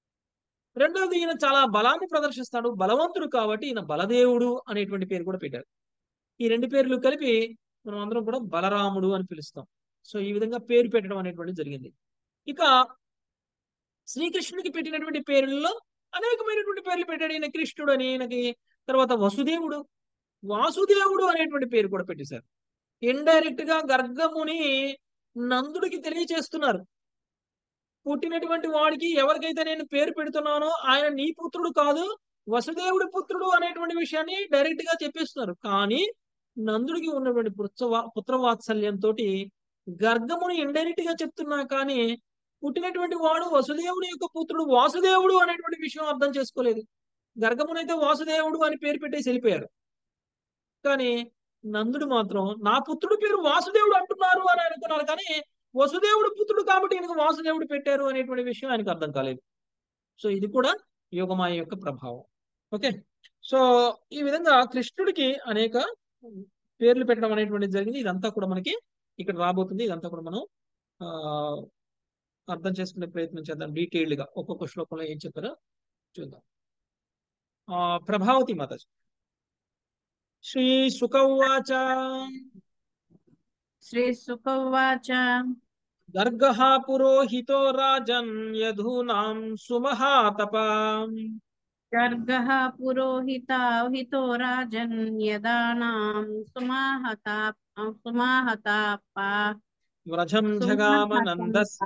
రెండవది ఈయన చాలా బలాన్ని ప్రదర్శిస్తాడు బలవంతుడు కాబట్టి ఈయన బలదేవుడు అనేటువంటి పేరు కూడా పెట్టారు ఈ రెండు పేర్లు కలిపి మనం అందరం కూడా బలరాముడు అని పిలుస్తాం సో ఈ విధంగా పేరు పెట్టడం అనేటువంటి జరిగింది ఇక శ్రీకృష్ణుడికి పెట్టినటువంటి పేర్లలో అనేకమైనటువంటి పేర్లు పెట్టాడు ఈయన కృష్ణుడు అని ఈయనకి తర్వాత వసుదేవుడు వాసుదేవుడు అనేటువంటి పేరు కూడా పెట్టేశారు ఇండైరెక్ట్ గా గర్గముని నందుడికి తెలియచేస్తున్నారు పుట్టినటువంటి వాడికి ఎవరికైతే నేను పేరు పెడుతున్నానో ఆయన నీ పుత్రుడు కాదు వసుదేవుడి పుత్రుడు అనేటువంటి విషయాన్ని డైరెక్ట్ గా చెప్పేస్తున్నారు కానీ నందుడికి ఉన్నటువంటి పుత్రవా పుత్రవాత్సల్యంతో గర్గముని ఇండైరెక్ట్ గా చెప్తున్నా కానీ పుట్టినటువంటి వాడు వసుదేవుని యొక్క పుత్రుడు వాసుదేవుడు అనేటువంటి విషయం అర్థం చేసుకోలేదు గర్గమునైతే వాసుదేవుడు అని పేరు పెట్టేసి వెళ్ళిపోయారు కానీ నందుడు మాత్రం నా పుత్రుడు పేరు వాసుదేవుడు అంటున్నారు అని అనుకున్నారు కానీ వసుదేవుడు పుత్రుడు కాబట్టి ఈయనకు వాసుదేవుడు పెట్టారు అనేటువంటి విషయం ఆయనకు అర్థం కాలేదు సో ఇది కూడా యోగమాయ యొక్క ప్రభావం ఓకే సో ఈ విధంగా కృష్ణుడికి అనేక పేర్లు పెట్టడం అనేటువంటిది జరిగింది ఇదంతా కూడా మనకి ఇక్కడ రాబోతుంది ఇదంతా కూడా మనం ఆ అర్థం చేసుకునే ప్రయత్నం చేద్దాం డీటెయిల్డ్ గా ఒక్కొక్క శ్లోకంలో ఏం చెప్పారో చూద్దాం ఆ ప్రభావతి మాతాజీ శ్రీ సుకౌవాచ श्रीसुकौवाच గర్గః పురోహితో రాజన్ యధూనాం సుమహాతపా गर्गः पुरोहिताहितो राजन् यदानां सुमाहता सुमाहतापा వ్రజం జగామనందస్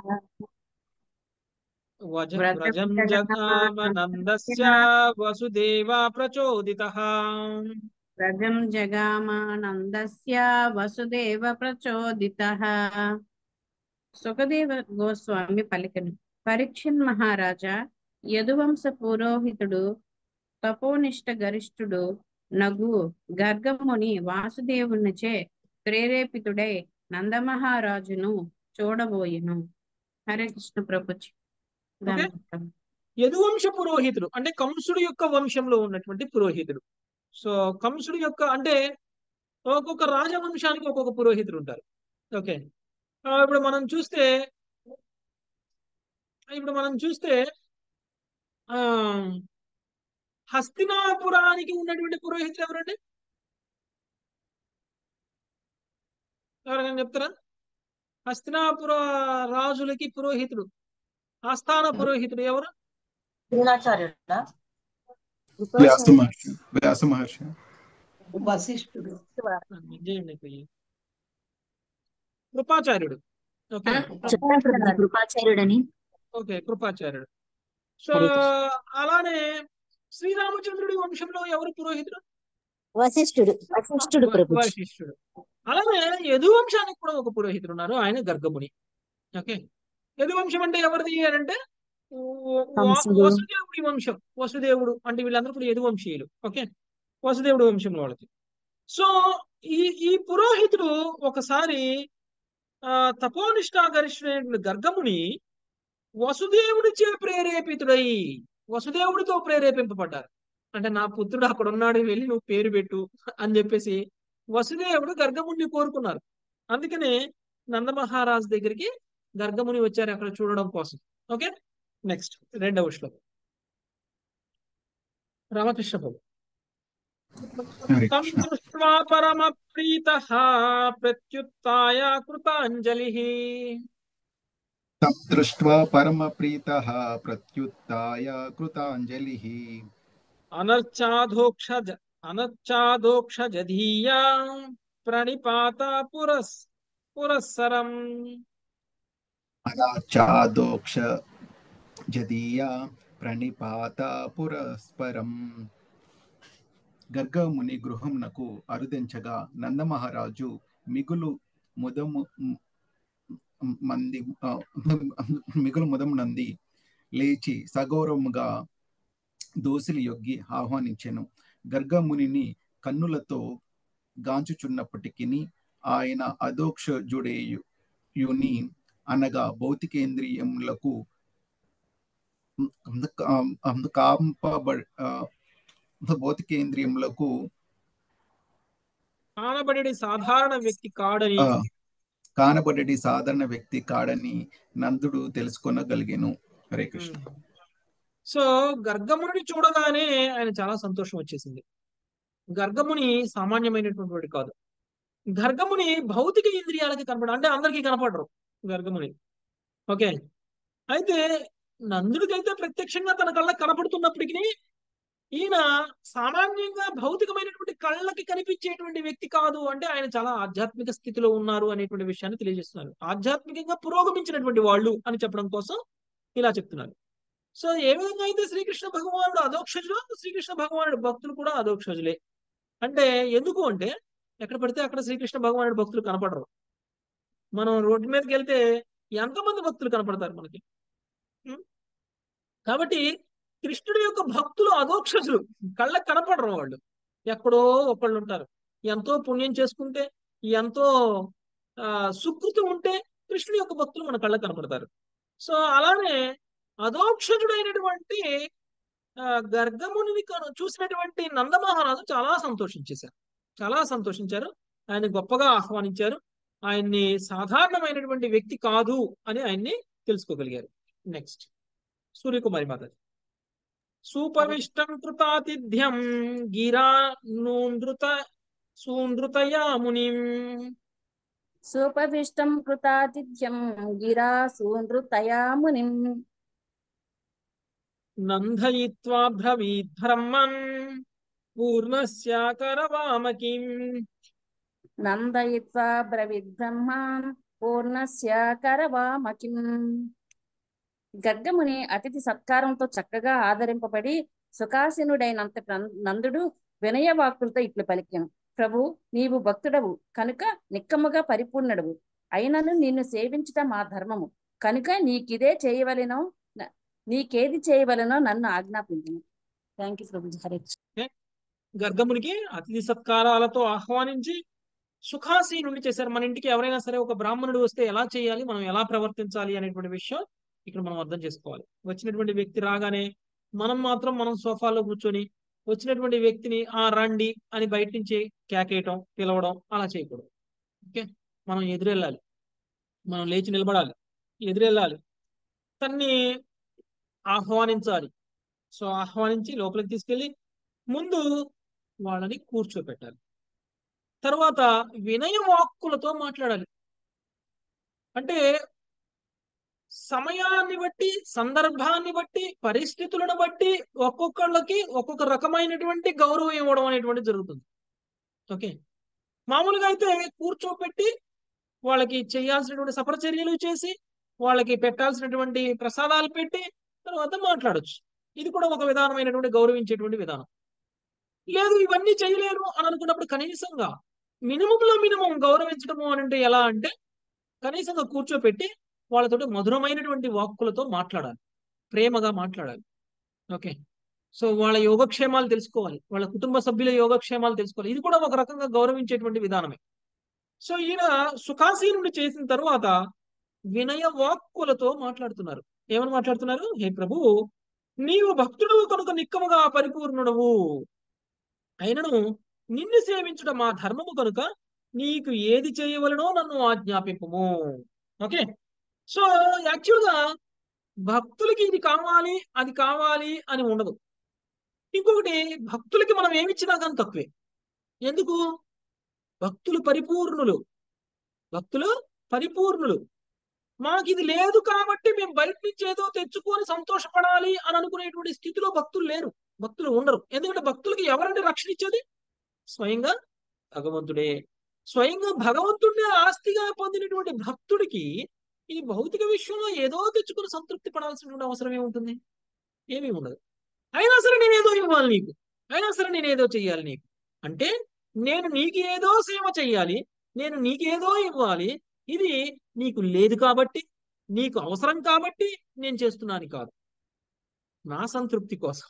వజ- వ్రజం జగామనందస్య వసుదేవ ప్రచోదితః व्रजं जगामानन्दस्य వసుదేవ ప్రచోదితః సుఖదేవ గోస్వామి పలికను పరీక్షన్ మహారాజా యదువంశ పురోహితుడు తపోనిష్ట గరిష్ఠుడు నగు గర్గముని వాసుదేవునిచే ప్రేరేపితుడై నందమహారాజును చూడబోయెను హరే కృష్ణ ప్రభుజీ ఓకే యదువంశ పురోహితుడు అంటే కంసుడు యొక్క వంశంలో ఉన్నటువంటి పురోహితుడు సో కంసుడు యొక్క అంటే ఒక్కొక్క రాజవంశానికి ఒక్కొక్క పురోహితుడు ఉంటారు ఓకే ఆ, ఇప్పుడు మనం చూస్తే ఇప్పుడు మనం చూస్తే ఆ హస్తినాపురానికి ఉన్నటువంటి పురోహితుడు ఎవరండి ఎవరైనా చెప్తారా హస్తినాపుర రాజులకి పురోహితుడు ఆస్థాన పురోహితుడు ఎవరు ద్రోణాచార్యుడా వ్యాస మహర్షి వ్యాస మహర్షి వశిష్ఠుడు చేయండి పోయి. కృపాచార్యుడు ఓకే చెప్పాను కదా కృపాచార్యుడని ఓకే కృపాచార్యుడు సో హరే కృష్ణ. అలానే శ్రీరామచంద్రుడి వంశంలో ఎవరు పురోహితుడు వశిష్ఠుడు వశిష్ఠుడు ప్రభు వశిష్ఠుడు అలానే యదువంశానికి కూడా ఒక పురోహితుడు ఉన్నారు ఆయన గర్గముని ఓకే యదువంశం అంటే ఎవరిది అని అంటే వ- కంసుడు. వసుదేవుడి వంశం వసుదేవుడు అంటే వీళ్ళందరూ కూడా యదువంశీయులు ఓకే వసుదేవుడి వంశంలో వాళ్ళకి సో ఈ ఈ పురోహితుడు ఒకసారి ఆ తపోనిష్టాగరిష్ఠుడైన గర్గముని వసుదేవుడిచే ప్రేరేపితుడై వసుదేవుడితో ప్రేరేపింపబడ్డారు అంటే నా పుత్రుడు అక్కడ ఉన్నాడు వెళ్ళి నువ్వు పేరు పెట్టు అని చెప్పేసి వసుదేవుడు గర్గముని కోరుకున్నారు అందుకనే నందమహారాజు దగ్గరికి గర్గముని వచ్చారు అక్కడ చూడడం కోసం ఓకే నెక్స్ట్ రెండవ శ్లోకం రామకృష్ణ ప్రభు హరే తం కృష్ణ దృష్ట్వా పరమ ప్రీత ప్రత్యుత్య కృతాంజలి తం దృష్ట్వా పరమప్రీతः ప్రత్యుత్థాయ కృతాంజలిः అనర్చాధోక్ష అనర్చాధోక్ష జధీయా ప్రణిపాత పురస్ పురస్సరం అనాచాదోక్ష జదీయా ప్రణిపాత పురస్పరం గర్గముని గృహమునకు అరుదించగా నందమహారాజు మిగులు ముదము మంది ఆ, మిగులు ముదము నంది లేచి సగౌరవముగా దోసిలి యొగ్గి ఆహ్వానించెను గర్గమునిని కన్నులతో గాంచుచున్నప్పటికీ ఆయన అదోక్షజుడేయుని అనగా భౌతికేంద్రియములకు కాంపబ ఆ, భౌతికేంద్రియములకు కానబడి సాధారణ వ్యక్తి కాడని ఆ, కానబడేటి సాధారణ వ్యక్తి కాడని నందుడు తెలుసుకొనగలిగెను హరే కృష్ణ సో గర్గముని చూడగానే ఆయన చాలా సంతోషం వచ్చేసింది గర్గముని సామాన్యమైనటువంటి వాడు కాదు గర్గముని భౌతిక ఇంద్రియాలకి కనపడ అంటే అందరికీ కనపడరు గర్గముని ఓకే అయితే నందుడికైతే ప్రత్యక్షంగా తన కళ్ళకి కనపడుతున్నప్పటికీ ఈయన సామాన్యంగా భౌతికమైనటువంటి కళ్ళకి కనిపించేటువంటి వ్యక్తి కాదు అంటే ఆయన చాలా ఆధ్యాత్మిక స్థితిలో ఉన్నారు అనేటువంటి విషయాన్ని తెలియజేస్తున్నారు ఆధ్యాత్మికంగా పురోగమించినటువంటి వాళ్ళు అని చెప్పడం కోసం ఇలా చెప్తున్నారు సో ఏ విధంగా అయితే శ్రీకృష్ణ భగవానుడు అధోక్షజులు శ్రీకృష్ణ భగవానుడు భక్తులు కూడా అధోక్షజులే అంటే ఎందుకు అంటే ఎక్కడ పడితే అక్కడ శ్రీకృష్ణ భగవానుడు భక్తులు కనపడరు మనం రోడ్డు మీదకి వెళ్తే ఎంతమంది భక్తులు కనపడతారు మనకి ఉం? కాబట్టి కృష్ణుడి యొక్క భక్తులు అధోక్షజులు కళ్ళకి కనపడరు వాళ్ళు ఎక్కడో ఒకళ్ళు ఉంటారు ఎంతో పుణ్యం చేసుకుంటే ఎంతో ఆ సుకృతి ఉంటే కృష్ణుడి యొక్క భక్తులు మన కళ్ళకి కనపడతారు సో అలానే అధోక్షజుడైనటువంటి ఆ, గర్గముని కను- చూసినటువంటి నందమహారాజు చాలా సంతోషించేశారు చాలా సంతోషించారు ఆయన గొప్పగా ఆహ్వానించారు ఆయన్ని సాధారణమైనటువంటి వ్యక్తి కాదు అని ఆయన్ని తెలుసుకోగలిగారు నెక్స్ట్ సూర్యకుమారి మాత సుపవిష్టం కృతాతిథ్యం గిరా నూనృత సూనృతయా మునిం సూపవిష్టం కృతాతిథ్యం గిరా సూనృతయా మునిం నందయిత్వా బ్రవీద్ధర్మన్ పూర్ణస్య కరవామకిం నందయిత్వా బ్రవిద్బ్రహ్మాన్ పూర్ణస్య కరవామకిం గర్గముని అతిథి సత్కారంతో చక్కగా ఆదరింపబడి సుఖాసీనుడైనంత నం- నందుడు వినయవాక్కులతో ఇట్లు పలికాను ప్రభు నీవు భక్తుడవు కనుక నిక్కముగా పరిపూర్ణుడవు అయినను నిన్ను సేవించుట మా ధర్మము కనుక నీకిదే చేయవలెనో న- నీకేది చేయవలెనో నన్ను ఆజ్ఞాపించను థ్యాంక్ యూ ప్రభు హరే కృష్ణ. గర్గమునికి అతిథి సత్కారాలతో ఆహ్వానించి సుఖాసీనుండి చేశారు మన ఇంటికి ఎవరైనా సరే ఒక బ్రాహ్మణుడు వస్తే ఎలా చేయాలి మనం ఎలా ప్రవర్తించాలి అనేటువంటి విషయం ఇక్కడ మనం అర్థం చేసుకోవాలి వచ్చినటువంటి వ్యక్తి రాగానే మనం మాత్రం మనం సోఫాలో కూర్చొని వచ్చినటువంటి వ్యక్తిని ఆ రండి అని బయట నుంచి కేకేయటం పిలవడం అలా చేయకూడదు ఓకే మనం ఎదురెళ్ళాలి మనం లేచి నిలబడాలి ఎదురెళ్ళాలి తన్ని ఆహ్వానించాలి సో ఆహ్వానించి లోపలికి తీసుకెళ్ళి ముందు వాళ్ళని కూర్చోపెట్టాలి తర్వాత వినయ వాక్కులతో మాట్లాడాలి అంటే సమయాన్ని బట్టి సందర్భాన్ని బట్టి పరిస్థితులను బట్టి ఒక్కొక్కళ్ళకి ఒక్కొక్క రకమైనటువంటి గౌరవం ఇవ్వడం అనేటువంటి జరుగుతుంది ఓకే మామూలుగా అయితే కూర్చోపెట్టి వాళ్ళకి చేయాల్సినటువంటి సపరచర్యలు చేసి వాళ్ళకి పెట్టాల్సినటువంటి ప్రసాదాలు పెట్టి తర్వాత మాట్లాడొచ్చు ఇది కూడా ఒక విధానమైనటువంటి గౌరవించేటువంటి విధానం లేదు ఇవన్నీ చేయలేరు అని అనుకున్నప్పుడు కనీసంగా మినిమంలో మినిమం గౌరవించడము అని అంటే ఎలా అంటే కనీసంగా కూర్చోపెట్టి వాళ్ళతోటి మధురమైనటువంటి వాక్కులతో మాట్లాడాలి ప్రేమగా మాట్లాడాలి ఓకే సో వాళ్ళ యోగక్షేమాలు తెలుసుకోవాలి వాళ్ళ కుటుంబ సభ్యుల యోగక్షేమాలు తెలుసుకోవాలి ఇది కూడా ఒక రకంగా గౌరవించేటువంటి విధానమే సో ఈయన సుఖాసీనుడు చేసిన తర్వాత వినయ వాక్కులతో మాట్లాడుతున్నారు ఏమని మాట్లాడుతున్నారు హే ప్రభు నీవు భక్తుడు కనుక నిక్కముగా పరిపూర్ణుడవు అయినను నిన్ను సేవించుట మా ధర్మము కనుక నీకు ఏది చేయవలనో నన్ను ఆజ్ఞాపింపము ఓకే సో యాక్చువల్గా భక్తులకి ఇది కావాలి అది కావాలి అని ఉండదు ఇంకొకటి భక్తులకి మనం ఏమిచ్చినా కానీ తక్కువే ఎందుకు భక్తులు పరిపూర్ణులు భక్తులు పరిపూర్ణులు మాకు ఇది లేదు కాబట్టి మేము బయట నుంచి ఏదో తెచ్చుకొని సంతోషపడాలి అని అనుకునేటువంటి స్థితిలో భక్తులు లేరు భక్తులు ఉండరు ఎందుకంటే భక్తులకి ఎవరంటే రక్షణ ఇచ్చేది స్వయంగా భగవంతుడే స్వయంగా భగవంతుడిని ఆస్తిగా పొందినటువంటి భక్తుడికి ఈ భౌతిక విషయంలో ఏదో తెచ్చుకుని సంతృప్తి పడాల్సినటువంటి అవసరం ఏముంటుంది ఏమీ ఉండదు అయినా సరే నేనేదో ఇవ్వాలి నీకు అయినా సరే నేనేదో చెయ్యాలి నీకు అంటే నేను నీకు ఏదో సేవ చెయ్యాలి నేను నీకేదో ఇవ్వాలి ఇది నీకు లేదు కాబట్టి నీకు అవసరం కాబట్టి నేను చేస్తున్నాను కాదు నా సంతృప్తి కోసం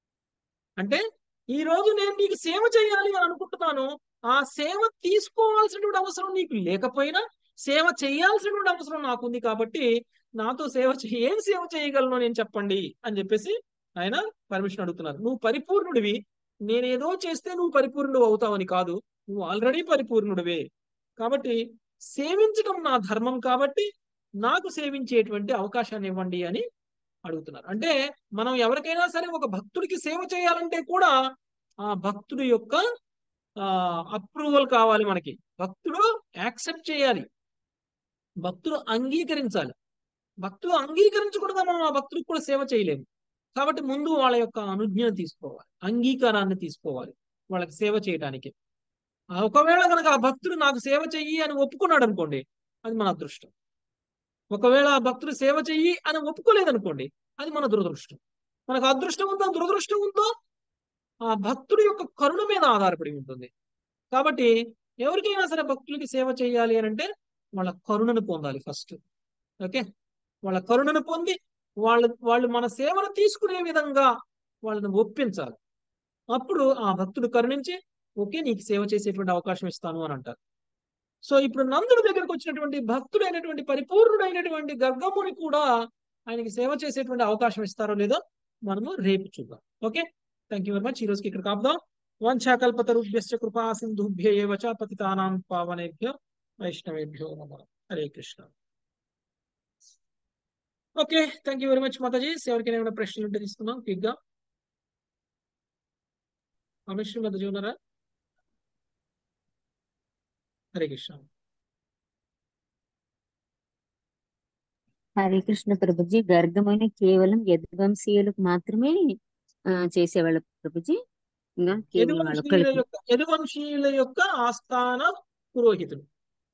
అంటే ఈ రోజు నేను నీకు సేవ చేయాలి అని అనుకుంటున్నాను ఆ సేవ తీసుకోవాల్సినటువంటి అవసరం నీకు లేకపోయినా సేవ చేయాల్సినటువంటి అవసరం నాకుంది కాబట్టి నాతో సేవ చే- ఏం సేవ చేయగలను నేను చెప్పండి అని చెప్పేసి ఆయన పర్మిషన్ అడుగుతున్నారు నువ్వు పరిపూర్ణుడివి నేనేదో చేస్తే నువ్వు పరిపూర్ణుడు అవుతావని కాదు నువ్వు ఆల్రెడీ పరిపూర్ణుడివే కాబట్టి సేవించడం నా ధర్మం కాబట్టి నాకు సేవించేటువంటి అవకాశాన్ని ఇవ్వండి అని అడుగుతున్నారు అంటే మనం ఎవరికైనా సరే ఒక భక్తుడికి సేవ చేయాలంటే కూడా ఆ భక్తుడి యొక్క ఆ అప్రూవల్ కావాలి మనకి భక్తుడు యాక్సెప్ట్ చేయాలి భక్తుడు అంగీకరించాలి భక్తులు అంగీకరించకూడదా మనం ఆ భక్తుడికి కూడా సేవ చేయలేము కాబట్టి ముందు వాళ్ళ యొక్క అనుజ్ఞను తీసుకోవాలి అంగీకారాన్ని తీసుకోవాలి వాళ్ళకి సేవ చేయడానికి ఆ ఒకవేళ కనుక ఆ భక్తుడు నాకు సేవ చెయ్యి అని ఒప్పుకున్నాడు అనుకోండి అది మన అదృష్టం ఒకవేళ ఆ భక్తుడు సేవ చెయ్యి అని ఒప్పుకోలేదనుకోండి అది మన దురదృష్టం మనకు అదృష్టం ఉందో దురదృష్టం ఉందో ఆ భక్తుడి యొక్క కరుణ మీద ఆధారపడి ఉంటుంది కాబట్టి ఎవరికైనా సరే భక్తులకి సేవ చేయాలి అని అంటే వాళ్ళ కరుణను పొందాలి ఫస్ట్ ఓకే వాళ్ళ కరుణను పొంది వాళ్ళు వాళ్ళు మన సేవను తీసుకునే విధంగా వాళ్ళని ఒప్పించాలి అప్పుడు ఆ భక్తుడు కరుణించి ఓకే నీకు సేవ చేసేటువంటి అవకాశం ఇస్తాను అని అంటారు సో ఇప్పుడు నందుడి దగ్గరకు వచ్చినటువంటి భక్తుడైనటువంటి పరిపూర్ణుడైనటువంటి గర్గముని కూడా ఆయనకి సేవ చేసేటువంటి అవకాశం ఇస్తారో లేదో మనము రేపు చూద్దాం okay thank you very much ఈ రోజుకి ఇక్కడ కాపుదాం వంశాకల్పతరుభ్యశ్చ కృపా సింధుభ్య ఏవ చ పతితానాం పావనేభ్యో వైష్ణవేభ్యో నమ Hare Krishna okay thank you very much మాతాజీ ఎవరికైనా ఏమైనా ప్రశ్నలు ఉంటే తీసుకుందాం క్విక్ గా రమేష్ మాతాజీ ఉన్నారా హరే కృష్ణ హరే కృష్ణ ప్రభుజీ గర్గముని కేవలం యదువంశీయులకు మాత్రమే ఆ, చేసేవాళ్ళు ప్రభుజీ ఇంకా కేవలం వాళ్ళ యదువంశీయుల ఒక్కళ్ళకి యొక్క యదువంశీయుల యొక్క ఆస్థాన పురోహితుడు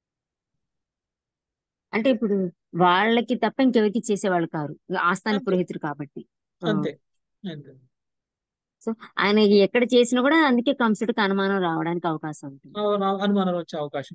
అంటే ఇప్పుడు వాళ్ళకి తప్ప ఇంకెవరికి చేసేవాళ్ళు కారు ఇంకా ఆస్థాన అంతే పురోహితుడు కాబట్టి ఆ, అంతే అంతే సో ఆయన ఎక్కడ చేసినా కూడా అందుకే కంసుడికి అనుమానం రావడానికి అవకాశం ఉంటుంది అవును, అనుమానం వచ్చే అవకాశం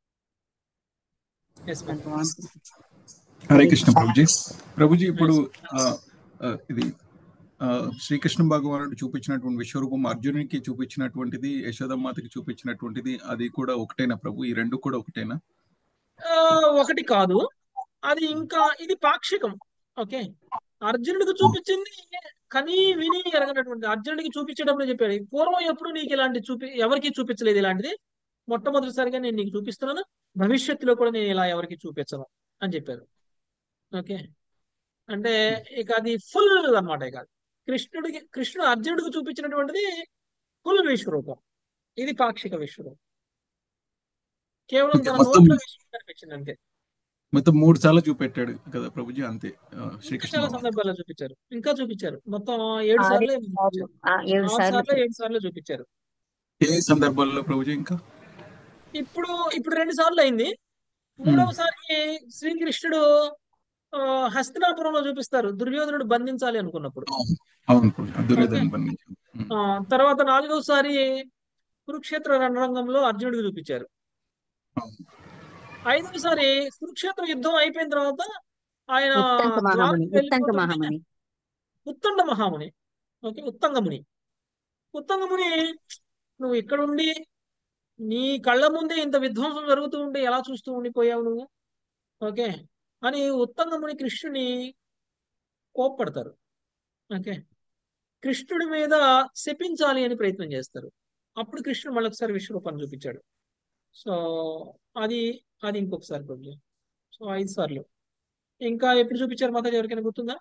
ఎస్ అది బాగుంటుంది హరే కృష్ణ ప్రభుజీ ప్రభుజీ ఇప్పుడు ఆ, ఆ, ఇది ఆ, శ్రీకృష్ణ భగవానుడు చూపించినటువంటి విశ్వరూపం అర్జునునికి చూపించినటువంటిది యశోదమ్మాతకి చూపించినటువంటిది అది కూడా ఒకటేనా ప్రభు ఈ రెండు కూడా ఒకటేనా ఒకటి కాదు అది ఇంకా ఇది పాక్షికం ఓకే అర్జునుడికి చూపించింది కనీ విని ఎరగనటువంటి అర్జునుడికి చూపించేటప్పుడు చెప్పాడు పూర్వం ఎప్పుడు నీకు ఇలాంటి చూపి ఎవరికి చూపించలేదు ఇలాంటిది మొట్టమొదటిసారిగా నేను నీకు చూపిస్తున్నాను భవిష్యత్తులో కూడా నేను ఇలా ఎవరికి చూపించను అని చెప్పారు ఓకే అంటే ఇక అది ఫుల్ అన్నమాట ఇక కృష్ణుడికి కృష్ణుడు అర్జునుడికి చూపించినటువంటిది ఫుల్ విశ్వరూపం ఇది పాక్షిక విశ్వరూపం కేవలం ఓకే తన మొత్తం నోట్లో విశ్వం కనిపించింది అంతే మొత్తం మూడు సార్లు చూపెట్టాడు కదా ప్రభుజీ అంతే ఆ, ఇంకా శ్రీకృష్ణ చాలా భగవాన్ సందర్భాల్లో చూపించారు ఇంకా చూపించారు మొత్తం ఏడు ఆరు సార్లు ఏమో సార్లు చూపించారు ఆ, ఏడు ఆరు సార్లు సార్లు ఏడు సార్లు చూపించారు ఏ సందర్భాల్లో ప్రభుజీ ఇంకా ఇప్పుడు ఇప్పుడు రెండు సార్లు అయింది ఉమ్, మూడవసారి శ్రీకృష్ణుడు ఆ, హస్తినాపురంలో చూపిస్తారు దుర్యోధనుడు బంధించాలి అనుకున్నప్పుడు అవును అవును ప్రభు ఓకే దుర్యోధన బంధించాడు ఉమ్, ఆ, తర్వాత నాలుగవసారి కురుక్షేత్ర రణరంగంలో అర్జునుడికి చూపించారు అవును ఐదవసారి కురుక్షేత్ర యుద్ధం అయిపోయిన తర్వాత ఆయన ఉత్తంక మహాముని ద్వారకి ఉత్తంక వెళ్ళిపోతుంటే మహాముని ఉత్తండ మహాముని ఓకే ఉత్తంగముని ఉత్తంగముని నువ్వు ఇక్కడ ఉండి నీ కళ్ళ ముందే ఇంత విధ్వంసం జరుగుతూ ఉంటే ఎలా చూస్తూ ఉండిపోయావు నువ్వు ఓకే అని ఉత్తంగముని కృష్ణుని కోప్పడతారు ఓకే కృష్ణుడి మీద శపించాలి అని ప్రయత్నం చేస్తారు అప్పుడు కృష్ణుడు మళ్ళొకసారి విశ్వరూపాన్ని చూపించాడు సో అది అది ఇంకొకసారి ప్రాబ్లం సో ఐదు సార్లు ఇంకా ఎప్పుడు చూపించారు మాతాజీ ఎవరికైనా గుర్తుందా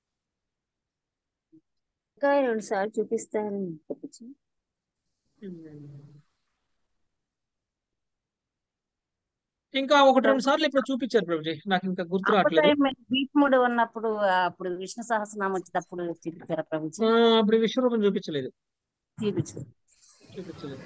ఇంకా రెండు సార్లు చూపిస్తారని ప్రభుజీ ఇంకా ఒకటి రెండు సార్లు ఇప్పుడు చూపించారు ప్రభుజీ నాకు ఇంకా గుర్తు అప్పుడు రావట్లేదు టైం భీష్ముడు ఉన్నప్పుడు ఆ, అప్పుడు విష్ణు సహస్రనామం వచ్చేటప్పుడు చూపించారా ప్రభుజీ ఆ, అప్పుడు విశ్వరూపం చూపించలేదు చూపించు చూపించలేదు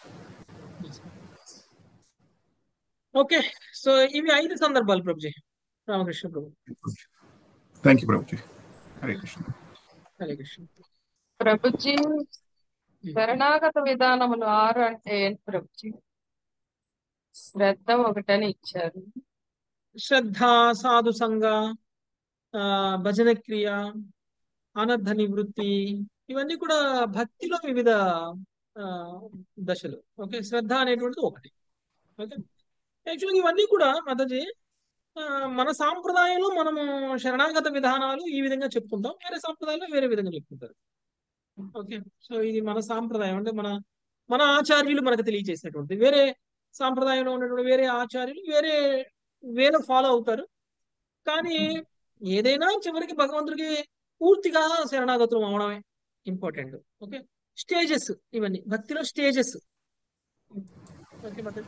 ఓకే సో ఇవి ఐదు సందర్భాలు ప్రభుజీ రామకృష్ణ ప్రభు థ్యాంక్ యూ ప్రభుజీ హరే కృష్ణ హరే కృష్ణ ప్రభుజీ శరణాగత విధానములు ఆరు అంటే ఏంటి ప్రభుజీ శ్రద్ధ ఒకటని ఇచ్చారు శ్రద్ధ సాధు సంగ ఆ, భజన క్రియ అనర్థ నివృత్తి ఇవన్నీ కూడా భక్తిలో వివిధ ఆ, దశలు ఓకే శ్రద్ధ అనేటువంటిది ఒకటి ఓకే యాక్చువల్గా ఇవన్నీ కూడా మాతాజీ ఆ, మన సాంప్రదాయంలో మనము శరణాగత విధానాలు ఈ విధంగా చెప్పుకుంటాం వేరే సాంప్రదాయంలో వేరే విధంగా చెప్పుకుంటారు ఓకే సో ఇది మన సాంప్రదాయం అంటే మన మన ఆచార్యులు మనకు తెలియజేసినటువంటి వేరే సాంప్రదాయంలో ఉన్నటువంటి వేరే ఆచార్యులు వేరే వేలో ఫాలో అవుతారు కానీ ఏదైనా చివరికి భగవంతుడికి పూర్తిగా శరణాగతులు అవడమే ఇంపార్టెంట్ ఓకే స్టేజెస్ ఇవన్నీ భక్తిలో స్టేజెస్ ఓకే మాతాజీ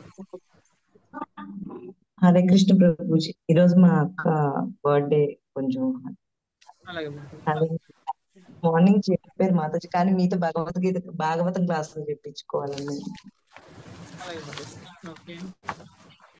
హరే కృష్ణ ప్రభుజీ ఈరోజు మా అక్క బర్త్డే కొంచెం అలాగే మాతాజీ అదే మార్నింగ్ చెప్పారు మాతాజీ కానీ మీతో భగవద్గీత భాగవతం క్లాసులు చెప్పించుకోవాలని అలాగే మాతాజీ ఓకే